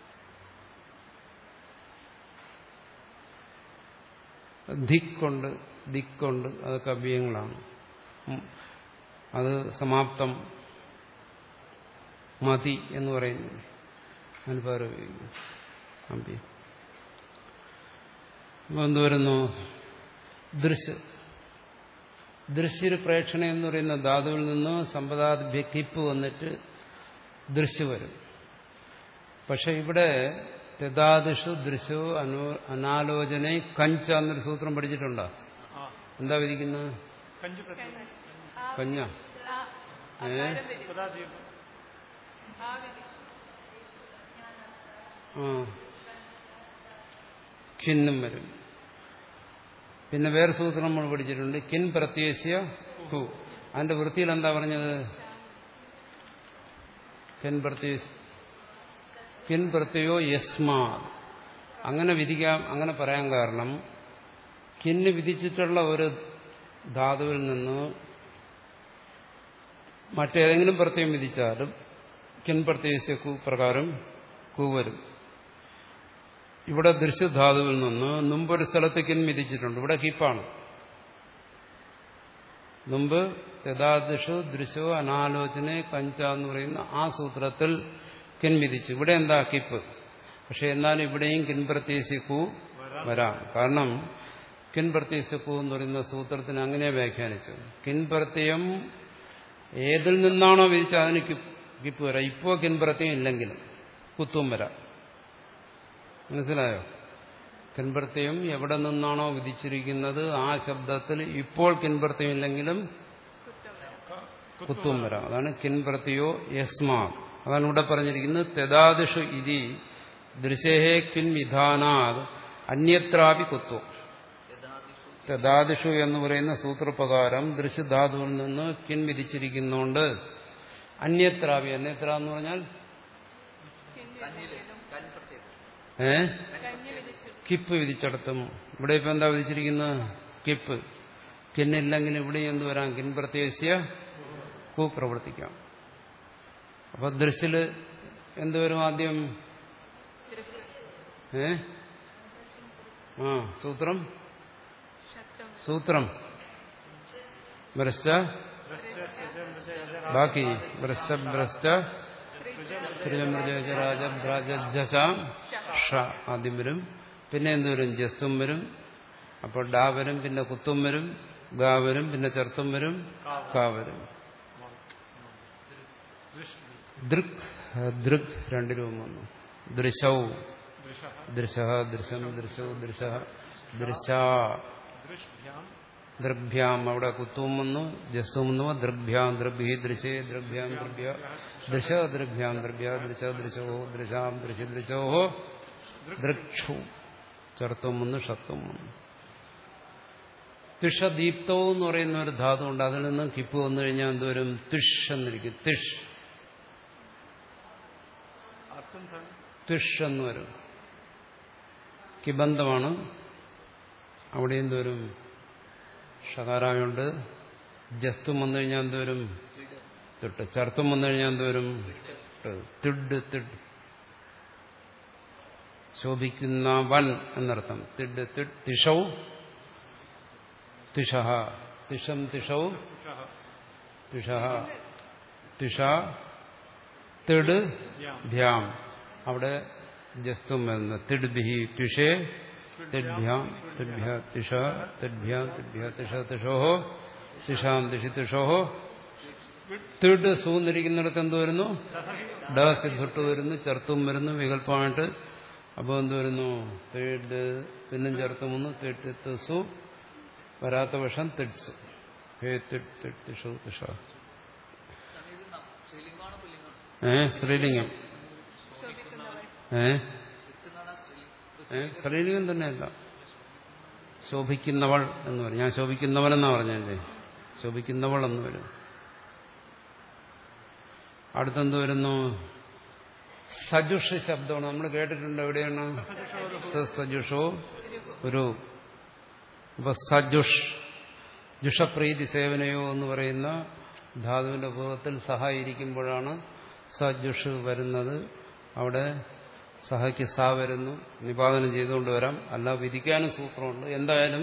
ധിക്കുണ്ട് ദിക്കുണ്ട് അതൊക്കെ അഭ്യങ്ങളാണ് ഉം. അത് സമാപ്തം മതി എന്ന് പറയുന്നു അനുപാരം ഉപയോഗിക്കും അഭ്യം അപ്പൊ എന്ത് വരുന്നു ദൃശ്യ ദൃശ്യ പ്രേക്ഷണ എന്ന് പറയുന്ന ധാതുവിൽ നിന്ന് സമ്പദാഭ്യ കിപ്പ് വന്നിട്ട് ദൃശ്യ വരും പക്ഷെ ഇവിടെ തെതാദിഷു ദൃശ്യോ അനു അനാലോചന കഞ്ച എന്നൊരു സൂത്രം പഠിച്ചിട്ടുണ്ടോ ആ എന്താ വിധിക്കുന്നത് കഞ്ചു പ്രത്യേകം ആ കഞ്ഞ ആ അകാരം വരും പദാദീപം ആ വിധി ആ കിന്നും വരും പിന്നെ വേറെ സൂത്രം നമ്മൾ പഠിച്ചിട്ടുണ്ട് കിൻ പ്രത്യേശ്യ ഹു അതിന്റെ വൃത്തിയിൽ എന്താ പറഞ്ഞത് കിൻ പ്രത്യേശ് കിൻ പ്രത്യയോ യസ്മാ അങ്ങനെ വിധിക്കാം അങ്ങനെ പറയാൻ കാരണം കിന്ന് വിധിച്ചിട്ടുള്ള ഒരു ധാതുവിൽ നിന്ന് മറ്റേതെങ്കിലും പ്രത്യയം വിധിച്ചാലും കിൻ പ്രത്യേകിച്ച് കു പ്രകാരം കു വരും ഇവിടെ ദൃശ്യധാതുവിൽ നിന്ന് മുമ്പൊരു സ്ഥലത്ത് കിൻ വിധിച്ചിട്ടുണ്ട് ഇവിടെ കിപ്പാണ് മുമ്പ് യഥാദിഷു ദൃശോ അനാലോചന കഞ്ച എന്ന് പറയുന്ന ആ സൂത്രത്തിൽ കിൻ വിധിച്ചു ഇവിടെ എന്താ കിപ്പ് പക്ഷെ എന്നാലും ഇവിടെയും കിൻ പ്രത്യേകിച്ച് കു വരാം കാരണം കിൻ പ്രത്യേകിച്ച് കു എന്ന് പറയുന്ന സൂത്രത്തിന് അങ്ങനെ വ്യാഖ്യാനിച്ചു കിൻ പ്രത്യയം ഏതിൽ നിന്നാണോ വിധിച്ചത് അതിന് കിപ്പ് കിപ്പ് വരാം ഇപ്പോൾ കിൻ പ്രത്യയം ഇല്ലെങ്കിലും കുത്തും വരാം മനസ്സിലായോ കിൻപ്രത്യയം എവിടെ നിന്നാണോ വിധിച്ചിരിക്കുന്നത് ആ ശബ്ദത്തിൽ ഇപ്പോൾ കിൻപ്രത്യയം ഇല്ലെങ്കിലും കുത്തും വരാം അതാണ് കിൻപ്രത്യോ യസ്മാ അതാണ് ഇവിടെ പറഞ്ഞിരിക്കുന്നത് തെതാദിഷു ഇതി ദൃശേഹേ കിൻ വിധാനാത് അന്യത്രാപി കുത്തു യഥാദിഷു തെതാദിഷു എന്ന് പറയുന്ന സൂത്രപ്രകാരം ദൃശ്യധാതുവിൽ നിന്ന് കിൻ വിധിച്ചിരിക്കുന്നതുകൊണ്ട് അന്യത്രാപി അന്യത്ര എന്ന് പറഞ്ഞാൽ കഞ്ഞിലും കൻ പ്രത്യേകം ഏഹ് കഞ്ഞി വിധിച്ചു കിപ്പ് വിധിച്ചിടത്തും ഇവിടെ ഇപ്പൊ എന്താ വിധിച്ചിരിക്കുന്നത് കിപ്പ് കിന്നില്ലെങ്കിൽ ഇവിടെ എന്ത് വരാം കിൻ പ്രത്യേകിച്ച് കു പ്രവർത്തിക്കാം അപ്പൊ ദൃശ്യല് എന്ത് വരും ആദ്യം ഏ ആ സൂത്രം ശബ്ദം സൂത്രം ഭ്രഷ്ട ബാക്കി ഭ്രഷ്ട ഭ്രഷ്ട സൃജമൃജരാജഭ്രാജാം ഷ ആദ്യം വരും പിന്നെ എന്ത് വരും ജസ്തും വരും അപ്പോൾ ഡാ വരും പിന്നെ കുത്തും വരും ഗാ വരും പിന്നെ ചെറുത്തും വരും കാ വരും ദൃക് ദൃക് രണ്ട് രൂപം വന്നു ദൃശൗ ദൃശ ദൃശം ദൃശൗ ദൃശ ദൃശ ദൃഷ്ഭ്യാം ദൃഗ്ഭ്യാം അവിടെ കുത്തും വന്നു ജസ്തും വന്നു ദൃഗ്ഭ്യാം ദൃഗ്ഭി ദൃശേ ദൃഗ്ഭ്യാം ദൃഭ്യ ദൃശ ദൃഗ്ഭ്യാം ദൃഭ്യ ദൃശ ദൃശോ ദൃശാം ദൃശി ദൃശോ ദൃക്ഷു ചെറുത്തും വന്നു ഷത്തും വന്നു തിഷദീപ്തോ എന്ന് പറയുന്ന ഒരു ധാതു ഉണ്ട് അതിൽ നിന്ന് കിപ്പ് വന്നു കഴിഞ്ഞാൽ എന്തോരും തിഷ് എന്നിരിക്കും തിഷ് അർത്ഥം തന്നെ തിഷ് എന്ന് വരും കിബന്ധമാണ് അവിടെ എന്തോരും ഷകാരായുണ്ട് ജസ്തും വന്നു കഴിഞ്ഞാൽ എന്തോരും തിട്ട് ചർത്തും വന്നു കഴിഞ്ഞാൽ എന്തോരും തിഡ് തിഡ് ശോഭിക്കുന്നവൻ എന്നർത്ഥം തിഡ് തിഡ് തിഷൗ തിഷഹ തിഷം തിഷൗ തിഷഹ തിഷ തിഡ് ഭ്യാം അവിടെ ജസ്തും വരുന്നു തിഡ് ബിഹി തിഷേ തിഡ്ഭ്യാം തിഡ്ഭ്യ തിഷ തിഡ്ഭ്യാം തിഡ്ഭ്യ തിഷ തിഷോഹോ തിഷാം തിഷി തിഷോഹോ തിഡ് സൂന്നിരിക്കുന്നിടത്ത് എന്ത് വരുന്നു ഡ സിദ്ധട്ട് വരുന്നു ചെറുത്തും വരുന്നു വികല്പമായിട്ട് അപ്പോൾ എന്ത് വരുന്നു തിഡ് പിന്നും ചെറുത്തും വന്നു തിട്ട് സു വരാത്ത പക്ഷം തിഡ്സ് ഹേ തിഡ് തിഡ് തിഷു തിഷ ഇത് നം- സ്ത്രീലിംഗമാണോ പുല്ലിംഗമാണോ ഏ സ്ത്രീലിംഗം ശോഭിക്കുന്നവൾ ഏ വിത്തുന്നാണ് സ്ത്രീ ഏ സ്ത്രീലിംഗം തന്നെയല്ല ശോഭിക്കുന്നവൾ എന്ന് പറയും ഞാൻ ശോഭിക്കുന്നവൻ എന്നാ പറഞ്ഞല്ലേ ശോഭിക്കുന്നവൾ എന്ന് വരും അടുത്തെന്ത് വരുന്നു സജുഷ് ശബ്ദമാണ് നമ്മൾ കേട്ടിട്ടുണ്ട് എവിടെയാണ് സ സജുഷോ ഒരു അപ്പൊ സജുഷ് ജുഷപ്രീതി സേവനയോ എന്ന് പറയുന്ന ധാതുവിന്റെ പൂർവ്വത്തിൽ സഹായിരിക്കുമ്പോഴാണ് സജുഷ് വരുന്നത് അവിടെ സഹയ്ക്ക് സ വരുന്നു നിപാതനം ചെയ്തുകൊണ്ട് വരാം അല്ല വിധിക്കാനും സൂത്രമുണ്ട് എന്തായാലും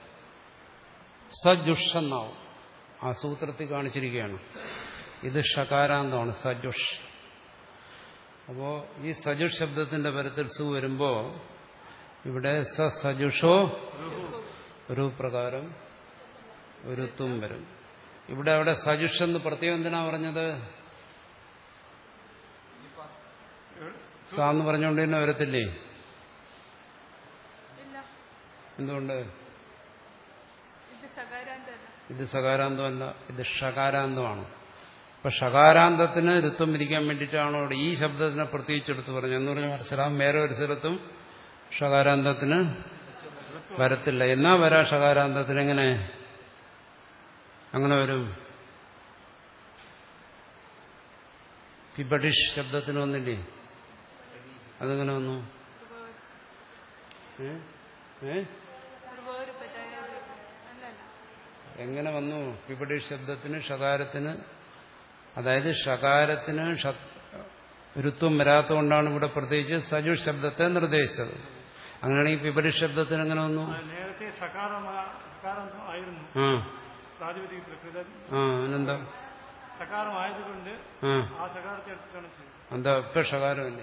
സജുഷ് എന്നാവും ആ സൂത്രത്തിൽ കാണിച്ചിരിക്കുകയാണ് ഇത് ഷകാരാന്തമാണ് സജുഷ് അപ്പോ ഈ സജുഷ് ശബ്ദത്തിന്റെ പരത്തിൽ സു വരുമ്പോ ഇവിടെ സ സജുഷോ ഒരു പ്രകാരം ഒരുത്തും വരും ഇവിടെ അവിടെ സജുഷ് എന്ന് പ്രത്യേകം എന്തിനാ പറഞ്ഞത് സ എന്ന് പറഞ്ഞുകൊണ്ട് തന്നെ വരത്തില്ലേ ഇല്ല എന്തുകൊണ്ട് ഇത് സകാരാന്തല്ല ഇത് സകാരാന്തമല്ല ഇത് ഷകാരാന്തമാണ് അപ്പൊ ഷകാരാന്തത്തിന് ഋത്വം ഇരിക്കാൻ വേണ്ടിയിട്ടാണോ ഇവിടെ ഈ ശബ്ദത്തിനെ പ്രത്യേകിച്ച് എടുത്ത് പറഞ്ഞു എന്ന് പറഞ്ഞാൽ മനസ്സിലാവും വേറെ ഒരു സ്ഥലത്തും ഷകാരാന്തത്തിന് വരത്തില്ല എന്നാ വരാ ഷകാരാന്തത്തിന് എങ്ങനെ അങ്ങനെ വരും പിബഡിഷ് ശബ്ദത്തിന് വന്നില്ലേ അതെങ്ങനെ വന്നു ഏ ഏ പൂർവോരുപതായ അല്ലല്ല എങ്ങനെ വന്നു പിപടിഷ് ശബ്ദത്തിന് ഷകാരത്തിന് അതായത് ഷകാരത്തിന് ഋത്വം വരാത്തതുകൊണ്ടാണ് ഇവിടെ പ്രത്യേകിച്ച് സജു ശബ്ദത്തെ നിർദ്ദേശിച്ചത് അങ്ങനെയാണെങ്കിൽ പിപടിഷ് ശബ്ദത്തിന് എങ്ങനെ വന്നു നേരത്തെ സകാരമാ സകാരം ആയിരുന്നു ആ പ്രാതിപതിക പ്രകൃതം ആ അതിനെന്താ സകാരമായതുകൊണ്ട് ആ ആ സകാരത്തെ എടുത്തിട്ടാണ് ചെയ്തത് എന്താ ഇപ്പൊ ഷകാരമല്ലേ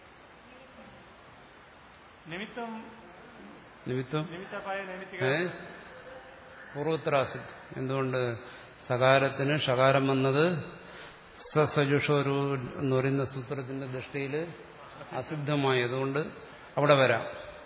നിമിത്തം നിമിത്തം നിമിത്തപ്പായ നൈമിത്തിക ഏ പൂർവോത്തരാസിദ്ധ എന്തുകൊണ്ട് സകാരത്തിന് ഷകാരം വന്നത് സസജുഷോരു എന്ന് പറയുന്ന സൂത്രത്തിന്റെ ദൃഷ്ടിയിൽ അസിദ്ധമായതുകൊണ്ട് അവിടെ വരാം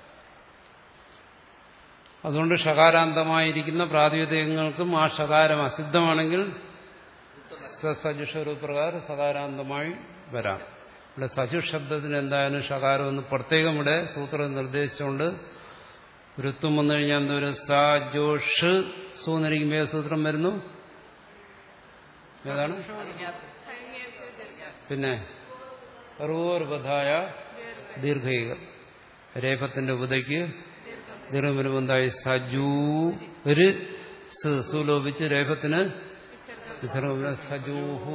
അതുകൊണ്ട് ഷകാരാന്തമായിരിക്കുന്ന പ്രാതിപതികങ്ങൾക്കും ആ ഷകാരം അസിദ്ധമാണെങ്കിൽ സജുഷോരു പ്രകാരം സകാരാന്തമായി വരാം ഇവിടെ സജുഷ് ശബ്ദത്തിന് എന്തായാലും ഷകാരം എന്ന് പ്രത്യേകം ഇവിടെ സൂത്രം നിർദ്ദേശിച്ചുകൊണ്ട് ഋത്വം വന്നു കഴിഞ്ഞാൽ എന്തോരും സജോഷ് സു എന്നിരിക്കുമ്പോൾ ഏത് സൂത്രം വരുന്നു ഏതാണ് പിന്നെ റൂർബധായ ദീർഘൈക രേഫത്തിന്റെ ഉപതയ്ക്ക് ദീർഘം വരുമ്പോൾ എന്തായി സജൂ ഒരു സു ലോപിച്ച് രേഫത്തിന് വിസർഗം വരും. സജൂഹു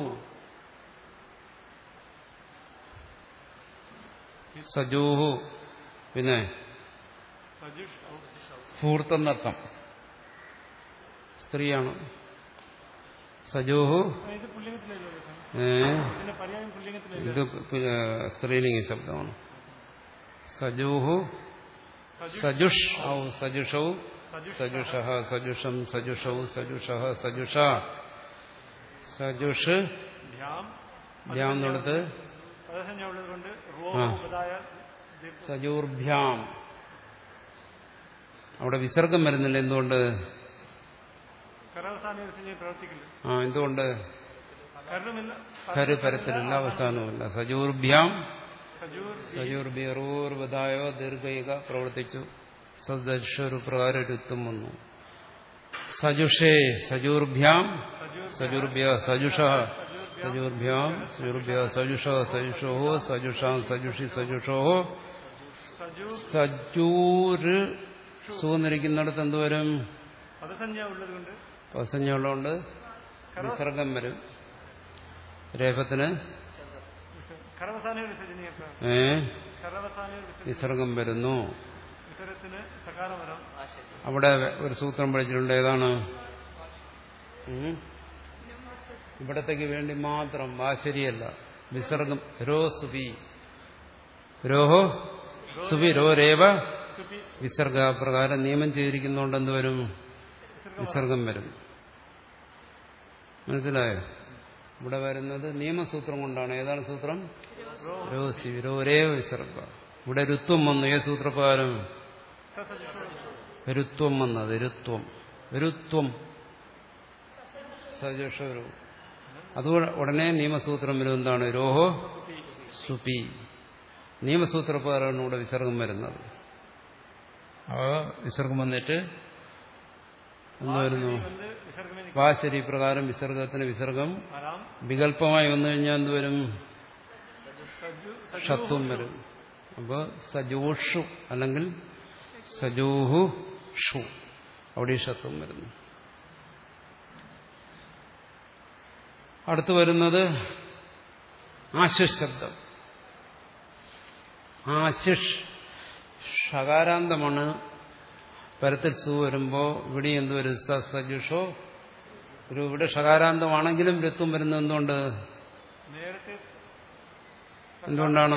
സജൂഹു പിന്നെ സജുഷ് സുഹൃത്തെന്നർത്ഥം സ്ത്രീയാണ് സജൂഹു ഇത് പുല്ലിംഗത്തിലല്ലോ ഏ, ഇതിന്റെ പര്യായം പുല്ലിംഗത്തിലല്ലോ ഇത് പിന്നെ സ്ത്രീലിംഗ ശബ്ദമാണ് സജൂഹു സജുഷ് ഔ സജുഷൗ സജുഷ സജുഷം സജുഷൗ സജുഷ സജുഷ സജുഷ് ഭ്യാം ഭ്യാം എന്നുള്ളത് പദസഞ്ജ ഉള്ളത് കൊണ്ട് ആ. റോപതായ സജൂർഭ്യാം അവിടെ വിസർഗം വരുന്നില്ല എന്തുകൊണ്ട് കരവസാന ദിവസം പ്രവർത്തിക്കില്ല ആ എന്തുകൊണ്ട് കരുമില്ല കരു പരത്തിലില്ല അവസാനവുമില്ല സജൂർഭ്യാം സജൂർ സജൂർബിയറൂർവതായോ ദീർഘയിക പ്രവർത്തിച്ചു സദർശൊരു പ്രകാരം രുത്വം വന്നു സജുഷേ സജൂർഭ്യാം സജുർഭ്യ സജുഷ സജൂർഭ്യാം സജുർഭ്യ സജുഷ സജുഷോ സജുഷാം സജുഷി സജുഷോ സജൂർ സജൂര് സൂന്നിരിക്കുന്നിടത്ത് എന്തുവരും പദസഞ്ജ ഉള്ളത് കൊണ്ട് പസഞ്ഞുള്ളതുകൊണ്ട് വിസർഗം വരും രേഫത്തിന് ഖരവസാന വിസർജനീയത്തെ ഏ ഖരവസാന വിസർജന വിസർഗം വരുന്നു വിസരത്തിന് സകാരം വരാം ആ ശരി അവിടെ ഒരു സൂത്രം പഠിച്ചിട്ടുണ്ട് ഏതാണ് ഉം? ഇവിടത്തേക്ക് വേണ്ടി മാത്രം വാ ശരിയല്ല വിസർഗം രോ സുബി രോഹോ സുബി രോ രേവ തുപ്പി വിസർഗ പ്രകാരം നിയമം ചെയ്തിരിക്കുന്നതുകൊണ്ട് എന്ത് വരും വിസർഗം വരും മനസ്സിലായോ ഇവിടെ വരുന്നത് നിയമസൂത്രം കൊണ്ടാണ് ഏതാണ് സൂത്രം രോസി രോരേവ വിസർഗ ഇവിടെ രുത്വം വന്നു ഏത് സൂത്രപ്രകാരം രുത്വം വന്നത് രുത്വം രുത്വം സജഷരു അത് ഉടനെ നിയമസൂത്രം വരും എന്താണ് രോഹോ സുപി നിയമസൂത്രപ്രകാരമാണ് ഇവിടെ വിസർഗം വരുന്നത് ആ വിസർഗം വന്നിട്ട് എന്ത് വരുന്നു வந்து விசர்கமே വാശരി പ്രകാരം വിസർഗത്തിന് വിസർഗം வராம் വികല്പമായി വന്നു കഴിഞ്ഞാൽ എന്ത് വരും சஜு ഷത്വം വരും അപ്പോൾ സജൂഷു അല്ലെങ്കിൽ സജൂഹു ഷു അവിടെ ഈ ഷത്വം വരുന്നു അടുത്ത് വരുന്നത് ആശിഷ് ശബ്ദം ആശിഷ് ഷകാരാന്തമാണ് പരത്തിൽ സു വരുമ്പോൾ ഇവിടെ എന്ത് വരും സ സജുഷോ ഒരു ഇവിടെ ഷകാരാന്തമാണെങ്കിലും രത്വം വരുന്നത് എന്തുകൊണ്ട് നേരത്തെ എന്തുകൊണ്ടാണ്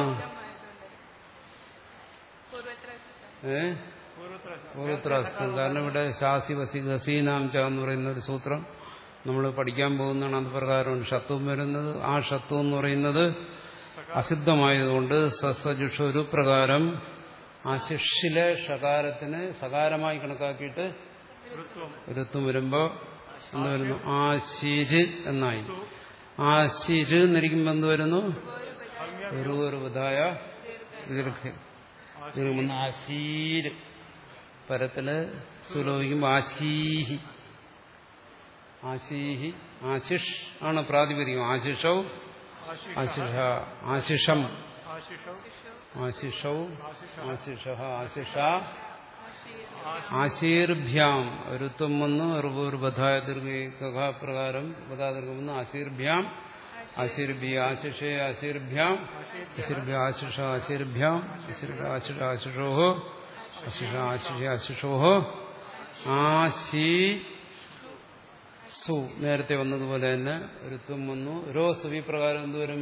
പൂർവത്ര ഏ പൂർവത്ര പൂർവത്രാസ്ത്രം കാരണം ഇവിടെ ശാസി വസി ഘസീനാം ച എന്ന് പറയുന്ന ഒരു സൂത്രം നമ്മൾ പഠിക്കാൻ പോകുന്നതാണ് അത് പ്രകാരമാണ് ഷത്വം വരുന്നത് ആ ഷത്വം എന്ന് പറയുന്നത് അസിദ്ധമായതുകൊണ്ട് സസജുഷ ഒരു പ്രകാരം ആ ശിഷിലെ ഷകാരത്തിന് സകാരമായി കണക്കാക്കിയിട്ട് ഋത്വം ഋത്വം വരുമ്പോൾ എന്ത് വരുന്നു ആ ശിര് എന്നായി ആ ശിര് എന്നിരിക്കുമ്പോൾ എന്ത് വരുന്നു ഒരു ഒരു വിധായ ദീർഘ ദീർഘം ആശീര് പരത്തില് സുലോഭിക്കുമ്പോൾ ആശീഹി ആശീഹി ആശിഷ് ആണ് പ്രാതിപതികം ആശിഷൗ ആശിഷ ആശിഷം ആശിഷൗ ആശിഷൗ ആശിഷ ആശിഷ ആശീർഭ്യാം ഋത്വം വന്ന് ഒരു ബധായ ദീർഘ പ്രകാരം ബധാദീർഘം വന്ന് ആശീർഭ്യാം ആശീർഭ്യ ആശിഷേ ആശീർഭ്യാം ആശീർഭ്യ ആശിഷ ആശീർഭ്യാം ആശീർഭ്യ ആശിഷ ആശിഷോഹോ ആശിഷ ആശിഷ ആശിഷോഹോ ആശീ സു നേരത്തെ വന്നതുപോലെ തന്നെ ഋത്വം വന്നു രോ സുവി പ്രകാരം എന്തുവരും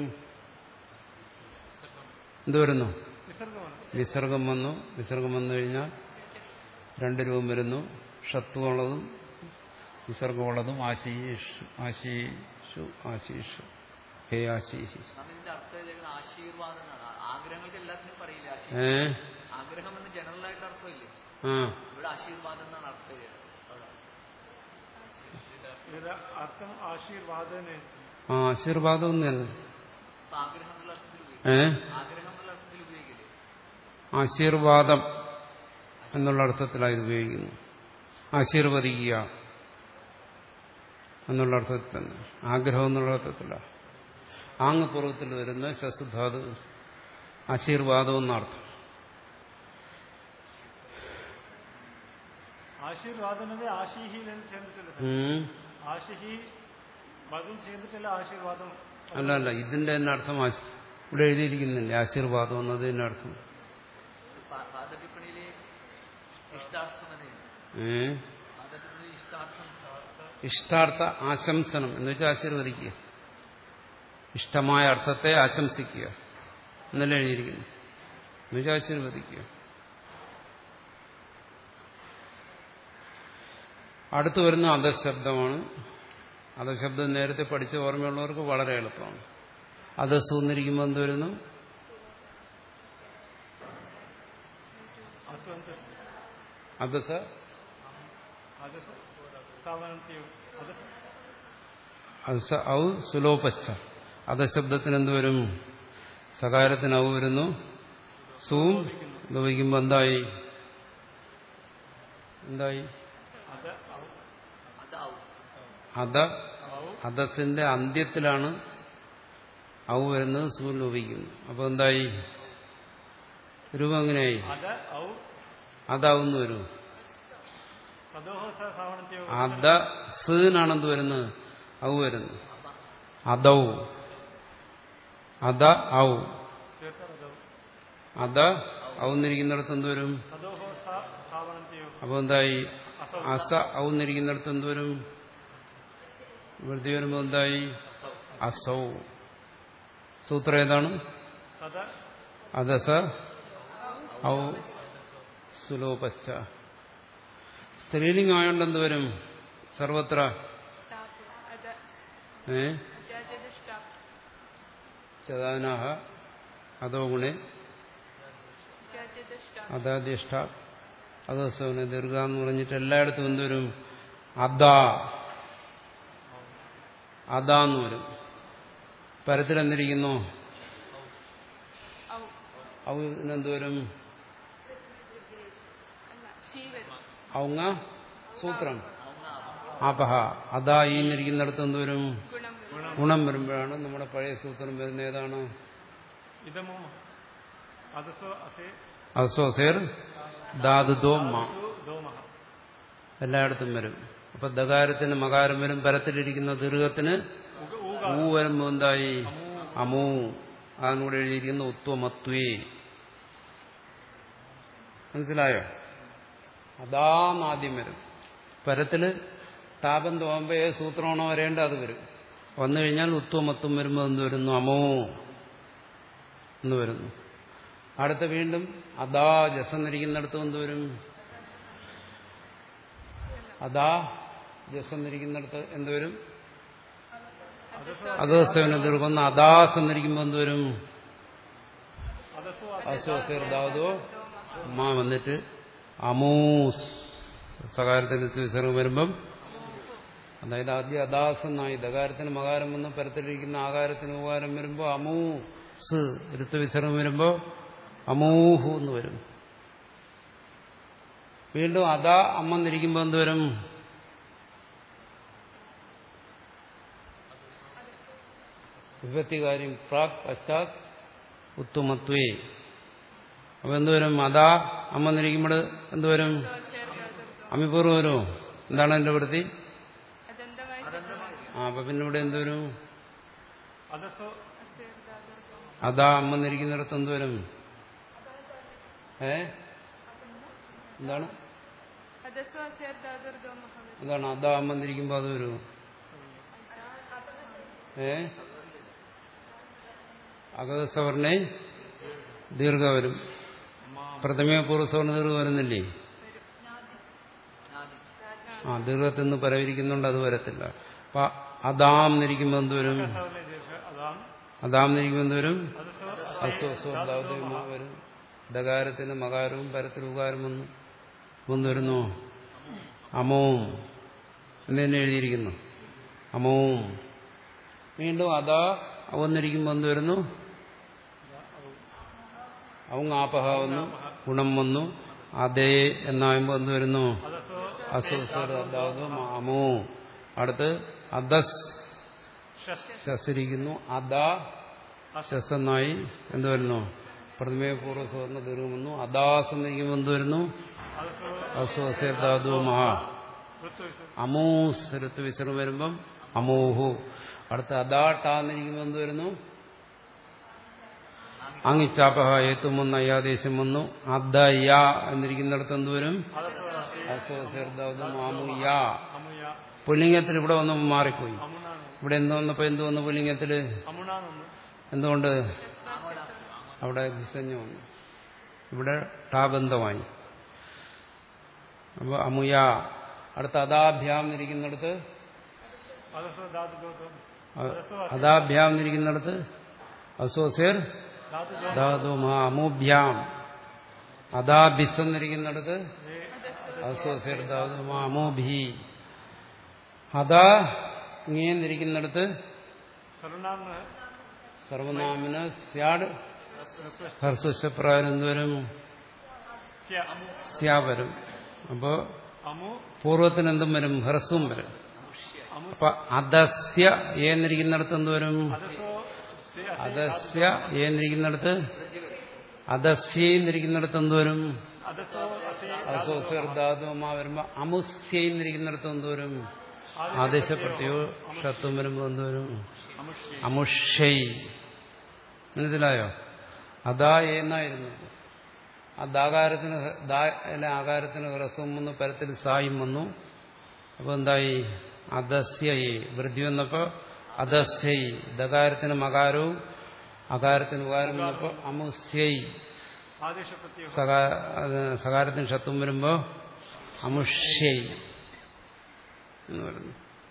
എന്തുവരുന്നു വിസർഗമാണ് വിസർഗം വന്നു വിസർഗം വന്നു കഴിഞ്ഞാൽ രണ്ട് രൂപം വരുന്നു ഷത്വമുള്ളതും വിസർഗമുള്ളതും ആശീഷ് ആശീഷു ആശീഷു ഹേ ആശീഹി നമ്മൾ ഇതിന്റെ അർത്ഥം ഇതിങ്ങനെ ആശീർവാദം എന്നാണ് ആഗ്രഹങ്ങൾക്ക് എല്ലാത്തിനും പറയില്ല ആശീ ഏ ആഗ്രഹം എന്ന് ജനറൽ ആയിട്ട് അർത്ഥമില്ലേ ആ ഇവിടെ ആശീർവാദം എന്നാണ് അർത്ഥം ചെയ്യുന്നത് അവിടെ. ഇതിന്റെ അർത്ഥം ആശീർവാദന് ആ ആശീർവാദം ഒന്നല്ല അപ്പൊ ആഗ്രഹം എന്നുള്ള അർത്ഥത്തിൽ ഉപയോഗിക്കും ഏ ആഗ്രഹം എന്നുള്ള അർത്ഥത്തിൽ ഉപയോഗിക്കില്ലേ ആശീർവാദം എന്നുള്ള അർത്ഥത്തിലാണ് ഇത് ഉപയോഗിക്കുന്നു ആശീർവദിക്കുക എന്നുള്ള അർത്ഥത്തിൽ തന്നെ ആഗ്രഹം എന്നുള്ള അർത്ഥത്തില ആങ് പൂർവ്വത്തിൽ വരുന്ന ശസുധാതു ആശീർവാദം എന്നർത്ഥം ആശീർവാദനത് ആശീഹിയിൽ ചേർന്നിട്ടില്ല ഉം. ആശിഹി പദം ചേർന്നിട്ടില്ല ആശീർവാദം അല്ല അല്ല ഇതിന്റെ തന്നെ അർത്ഥം ആശ- ഇവിടെ എഴുതിയിരിക്കുന്നില്ലേ ആശീർവാദം എന്നതിന്റെ അർത്ഥം പാ- പാദടിപ്പണിയിലെ ഇഷ്ടാർത്ഥം എന്നാണ് ഏ പാദടിപ്പണി ഇഷ്ടാർത്ഥം ഇഷ്ടാർത്ഥ ആശംസനം എന്ന് വെച്ചാൽ ആശീർവദിക്കുക ഇഷ്ടമായ അർത്ഥത്തെ ആശംസിക്കുക എന്നല്ലേ എഴുതിയിരിക്കുന്നു എന്ന് വെച്ചാൽ ആശീർവദിക്കുക അടുത്തു വരുന്ന അധശബ്ദമാണ് അധശബ്ദം നേരത്തെ പഠിച്ച ഓർമ്മയുള്ളവർക്ക് വളരെ എളുപ്പമാണ് അത് സൂന്നിരിക്കുമ്പോൾ എന്ത് വരുന്നു അത്വന്ത് അധസ അത് സ്ഥാപനത്തെയോ അത് അധസ ഔ സുലോപശ്ച അധശബ്ദത്തിന് എന്ത് വരും സകാരത്തിന് ഔ വരുന്നു സൂം ലോപിക്കുമ്പോൾ എന്തായി എന്തായി അത് ഔ- അതാവും അധ ഔ അധത്തിന്റെ അന്ത്യത്തിലാണ് ഔ വരുന്നത് സൂ ലോപിക്കുന്നു അപ്പൊ എന്തായി രൂപം എങ്ങനെയായി അത് ഔ അതാവുന്നു വരും തദോഹ സ സാവണത്തെയോ അധ സീനാണെന്ത് വരുന്നത് ഔ വരുന്നു അതൗ അധ ഔ അത ഔന്നിരിക്കുന്നിടത്ത് എന്തുവരും അധോഹോ സ സ്ഥാപനത്തെയോ അപ്പൊ എന്തായി അസൗ അസ ഔന്നിരിക്കുന്നിടത്ത് എന്തുവരും വൃത്തി വരുമ്പോ എന്തായി അസൗ സൂത്രം ഏതാണ് തത് അതസ ഔ സുലോപശ്ച സ്ത്രീലിംഗമായോണ്ട് എന്തുവരും സർവത്ര ടാപ്പ് അത് ഏ അജാജത് ഷ്ടാപ്പ് ചതാനാഹ അതോ ഗുണേ അജാജത് ഷ്ടാപ്പ് അതാദ്യഷ്ട അതസവന് ദീർഘ എന്ന് പറഞ്ഞിട്ട് എല്ലായിടത്തും എന്തുവരും അദാ അതാന്ന് വരും പരത്തിലെന്തിരിക്കുന്നു ഔ ഔ എന്തുവരും അല്ല ഷീ വരും ഔങ്ങ സൂത്രം ആപഹ അതാ ഈ എന്നിരിക്കുന്നിടത്ത് എന്തുവരും ഗുണം വരും ഗുണം വരുമ്പോഴാണ് നമ്മുടെ പഴയ സൂത്രം വരുന്ന ഏതാണ് ഇതമോ അതസോ അസേ അസ്വസേർ ധാതുദോ മ സു ദോമഹ എല്ലായിടത്തും വരും അപ്പൊ ദകാരത്തിന് മകാരം വരും പരത്തിലിരിക്കുന്ന ദീർഘത്തിന് ഉഗ ഊക ഊ വരുമ്പോ എന്തായി അമൂ അതിനൂടെ എഴുതിയിരിക്കുന്ന ഉത്വമത്വേ മനസ്സിലായോ അതാന്നാദ്യം വരും പരത്തില് താപം തോന്നുമ്പോ ഏത് സൂത്രമാണോ വരേണ്ടത് അത് വരും വന്നു കഴിഞ്ഞാൽ ഉത്വമത്വം വരുമ്പോൾ എന്ത് വരുന്നു അമോ എന്ന് വരുന്നു അടുത്ത വീണ്ടും അതാ ജസന്നിരിക്കുന്നിടത്തും എന്ത് വരും അതാ ജസന്നിരിക്കുന്നിടത്ത് എന്ത് വരും അതസോ അഗസ്തവനെ തീർക്കുന്ന അദാസ് എന്നിരിക്കുമ്പോൾ എന്ത് വരും അതസോ അസ്വസ്ഥോ മാ വന്നിട്ട് അമൂസ് സകാരത്തിന് വിസർഗം വരുമ്പം അതായത് ആദ്യം അദാസ് എന്നായി ദകാരത്തിന് മകാരം വന്ന് പരത്തിലിരിക്കുന്ന ആകാരത്തിന് ഉപകാരം വരുമ്പോൾ അമൂസ് ഋത്വ വിസർഗം വരുമ്പോൾ അമൂഹു എന്ന് വരും വീണ്ടും അതാ അമ്മന്നിരിക്കുമ്പോൾ എന്ത് വരും വിഭക്തികാര്യം പ്രാക് പശ്ചാത് ഉത്തുമത്വേ അപ്പൊ എന്തുവരും അതാ അമ്മ നിരിക്കുമ്പോൾ എന്തുവരും അമിപൂർവം വരുമോ എന്താണ് എന്റെ വൃത്തി അദന്തമായി ആ അപ്പൊ പിന്നെ ഇവിടെ എന്തുവരും അതസോ അതാ അമ്മ നിരിക്കുന്നിടത്ത് എന്തുവരും ഏ എന്താണ് അദസ്വ അസേർ ദാദുർദോ മഹാവീർ എന്താണ് അതാ അമ്മ നിരിക്കുമ്പോ അത് വരുമോ ഏ അകസവർണെ ദീർഘ വരും പ്രഥമ പൂർവ്വസവർണ ദീർഘ വരുന്നില്ലേ ആ ദീർഘത്തിൽ നിന്ന് പരവിരിക്കുന്നുണ്ട് അത് വരത്തില്ല അപ്പൊ അതാം നിരിക്കുമ്പോ എന്തുവരും സവലെ ദീർഘ അതാം അതാം നിരിക്കുമ്പോ എന്തുവരും അതസോ അസ്വസ്വ വരും ദകാരത്തിന് മകാരവും പരത്തിൽ ഉകാരം വന്നു വന്നു വരുന്നു അമോം എന്ന് തന്നെ എഴുതിയിരിക്കുന്നു അമോം വീണ്ടും അതാ വന്നിരിക്കുമ്പോൾ എന്ത് വരുന്നു അവങ് ആപഹ വന്നു ഗുണം വന്നു അതേ എന്നാകുമ്പോൾ എന്ത് വരുന്നു അതസോ അസ്വസ്വ അമോ അടുത്ത് അദസ് ഷസ് ശസിരിക്കുന്നു അദാ ശസ്സെന്നായി എന്ത് വരുന്നു പ്രഥമേ പൂർവ്വസുവർണ്ണ ദീർഘം വന്നു അദാസ് എന്നിരിക്കുമ്പോൾ എന്ത് വരുന്നു അതസോ അസ്വസേധാതു മഹാ ഋത്വ അമൂസ് ഋത്വ വിസർഗം വരുമ്പം അമോഹു അടുത്ത അദാട്ടാന്നിരിക്കുമ്പോൾ എന്ത് വരുന്നു അങ്ങിച്ചാപഹ ഏത്തും വന്നു അയ്യാദേശം വന്നു അദയ എന്നിരിക്കുന്നിടത്ത് എന്ത് വരും അസ്വസേധാതു മാമുയ അമുയ പുല്ലിംഗത്തിൽ ഇവിടെ വന്ന് മാറിപ്പോയി അമുനാണ് ഇവിടെ എന്ത് വന്നപ്പോ എന്ത് വന്നു പുല്ലിംഗത്തില് അമുനാണെന്ന് എന്തുകൊണ്ട് അവിടെ വിസഞ്ഞു വന്നു ഇവിടെ ടാബന്ധമായി അപ്പൊ അമുയ അടുത്ത അതാഭ്യാം ഇരിക്കുന്നിടത്ത് അതസോ ധാതു ദോതം അതാഭ്യാം ഇരിക്കുന്നിടത്ത് അസോസിയർ ധാതു ധാതു അമുഭ്യാം അതാഭിസ് എന്നിരിക്കുന്നിടത്ത് അസോസിയർ ധാതു അമോഭി അതാ ഇങ്ങേന്നിരിക്കുന്നിടത്ത് സർവനാമ സർവനാമിന് സ്യാട് ഹർസ്വശപ്രായം എന്തുവരും സ്യ അമു സ്യാ വരും അപ്പോ അമു പൂർവ്വത്തിന് എന്തും വരും ഹ്രസ്വം വരും അമു അപ്പൊ അദസ്യ ഏന്നിരിക്കുന്നിടത്ത് എന്ത് വരും അതസോ സ്യ അദസ്യ ഏന്നിരിക്കുന്നിടത്ത് അദസ്യന്നിരിക്കുന്നിടത്ത് എന്ത് വരും അതസോ അസേ അസോസ്യർദാതുമാ വരുമ്പോ അമുസ്യന്നിരിക്കുന്നിടത്ത് എന്ത് വരും ആദേശപ്രത്യോ ഷത്വം വരുമ്പോ എന്ത് വരും അമുഷ്യ അമുഷൈ മനസ്സിലായോ അതാ എന്നായിരുന്നു ആ ദാകാരത്തിന് ഹ- ദാ അല്ല ആകാരത്തിന് ഹ്രസ്വം വന്നു പരത്തിൽ സായും വന്നു അപ്പൊ എന്തായി അദസ്യയി വൃദ്ധി വന്നപ്പോ അദസ്യയി ദകാരത്തിന് മകാരവും അകാരത്തിന് ഉകാരം വന്നപ്പോ അമുസ്യയി ആദേശ പ്രത്യേകം സകാ അത് സകാരത്തിന് ഷത്വം വരുമ്പോ അമുഷ്യൈ എന്ന് പറയുന്നു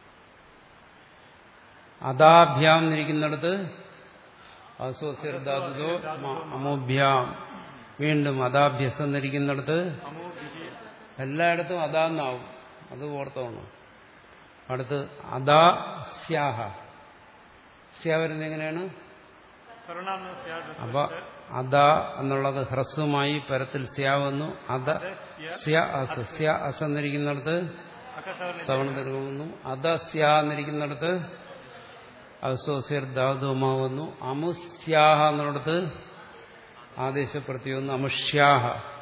അദാഭ്യാം എന്നിരിക്കുന്നിടത്ത് അസ്വസ്യർദാതുതോ അമോഭ്യാം വീണ്ടും അദാഭ്യസം എന്നിരിക്കുന്നിടത്ത് അമോ വിധി എല്ലായിടത്തും അതാന്നാവും അത് ഓർത്തോണം അടുത്ത് അദാ സ്യാഹ സ്യ വരുന്നത് എങ്ങനെയാണ് സർവനാമ സ്യാദ് അപ്പൊ അദ എന്നുള്ളത് ഹ്രസ്വമായി പരത്തിൽ സ്യാവുന്നു അദ സ്യ അസ് സ്യ അസ് എന്നിരിക്കുന്നിടത്ത് അക്കസവർണ സവണ തീർക്കുന്നു അദ സ്യ എന്നിരിക്കുന്നിടത്ത് അസോസിയർ ധാതുമാവുന്നു അമുസ്യാഹ എന്നിടത്ത് ആദേശപ്രത്യൊന്ന് അമുഷ്യാഹ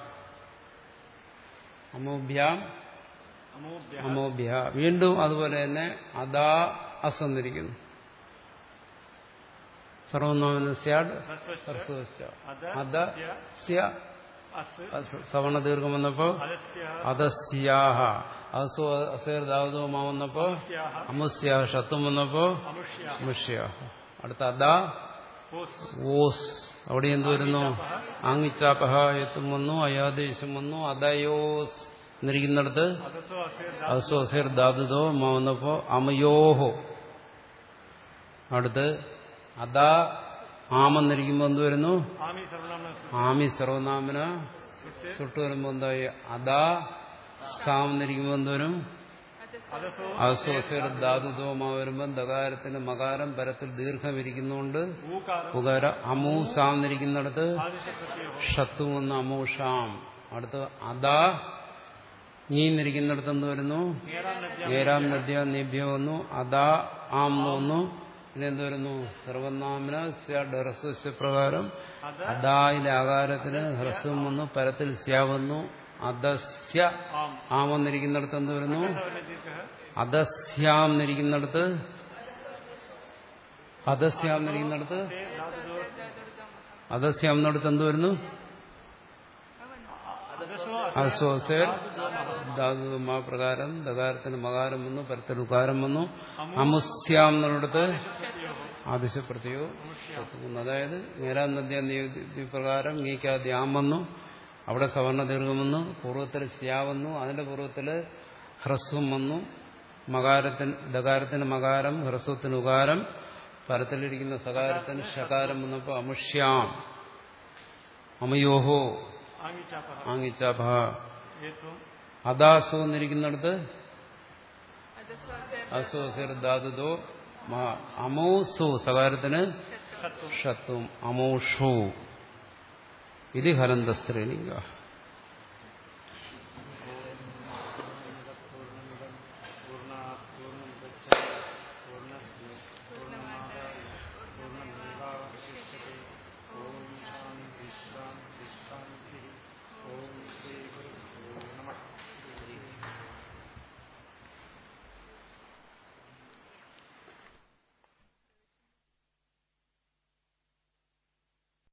അമുഭ്യാം അമോഭ്യ അമോഭ്യ വീണ്ടും അതുപോലെ തന്നെ അദാ അസ് എന്നിരിക്കുന്നു സർവനാമന സ്യാഡ് ഹ്രസ്വസ്യ ഹ്രസ്വസ്യ അദ അദ സ്യ സ്യ അസ് അസ് സവണ ദീർഘം വന്നപ്പോ അദസ്യ അദസ്യാഹ അസോ അസേർ ദാവതവുമാവുന്നപ്പോ സ്യാഹ അമുസ്യാഹ ഷത്വം വന്നപ്പോ അമുഷ്യ അമുഷ്യാഹ അടുത്ത അദ ഓസ് ഓസ് അവിടെ എന്ത് വരുന്നു ആങ്ങിച്ചാപഹ എത്തും വന്നു അയാദേശം വന്നു അദയോസ് എന്നിരിക്കുന്നിടത്ത് അദസോ അസേർ അസോ അസേർ ധാതുതോ മ വന്നപ്പോ അമയോഹോ അടുത്ത് അദാ ആമെന്നിരിക്കുമ്പോ എന്ത് വരുന്നു ആമി സർവനാമ ആമി സർവനാമന സുട്ട് വരുമ്പോ എന്തായി അദാ സാം എന്നിരിക്കുമ്പോ എന്ത് വരും അദസോ അസോസിയർ ധാതുതോമ വരുമ്പം ദകാരത്തിന് മകാരം പരത്തിൽ ദീർഘം ഇരിക്കുന്നതുകൊണ്ട് ഊകാരം ഉകാര അമൂ സാം എന്നിരിക്കുന്നിടത്ത് ആദേശ പ്രത്യേകം ഷത്തു വന്ന് അമൂഷാം അടുത്ത് അദാ നീ എന്നിരിക്കുന്നിടത്ത് എന്ത് വരുന്നു നേരാം നദ്യ ഏരാം നദ്യ നിഭ്യ വന്നു അദാ ആം എന്ന് വന്നു പിന്നെ എന്ത് വരുന്നു സർവനാമന ഹ്രസ്വസ്യ പ്രകാരം അദ അദായിലെ ആകാരത്തിന് ഹ്രസ്വം വന്നു പരത്തിൽ സ്യ വന്നു അദസ്യ ആം ആം വന്നിരിക്കുന്നിടത്ത് എന്ത് വരുന്നു അക്കസവർണ ദീർഘ അദസ്യാം എന്നിരിക്കുന്നിടത്ത് അദസ്യാം എന്നിരിക്കുന്നിടത്ത് സേ ധാതുദോ അദസ്യാം എന്നിടത്ത് എന്ത് വരുന്നു അദസോ അസോസേർ ധാതു മാ പ്രകാരം ദകാരത്തിന് മകാരം വന്നു പരത്തിൽ ഉകാരം വന്നു അമുസ്യാം എന്നിടത്ത് ആദിശപ്രത്യോ അതായത് നേരാം നദ്യ പ്രകാരം ഗീക്കാദ്യ ആം വന്നു അവിടെ സവർണ ദീർഘം വന്നു പൂർവ്വത്തിൽ സ്യാ വന്നു അതിന്റെ പൂർവ്വത്തില് ഹ്രസ്വം വന്നു മകാരത്തിന് ദകാരത്തിന് മകാരം ഹ്രസ്വത്തിന് ഉകാരം പരത്തിലിരിക്കുന്ന സകാരത്തിന് ഷകാരം വന്നപ്പോ അമുഷ്യാം അമയോഹോ ആമി ചാപഹ ആങ്ങിച്ചാഭ ഏത്വം അദാസു എന്നിരിക്കുന്നിടത്ത് അദസ്വാസേർ അസോസിർ ധാതുതോ അമോസു സകാരത്തിന് ഷത്വം ഷത്വം അമോഷു ഇത് ഹലന്തസ്ത്രീലിംഗ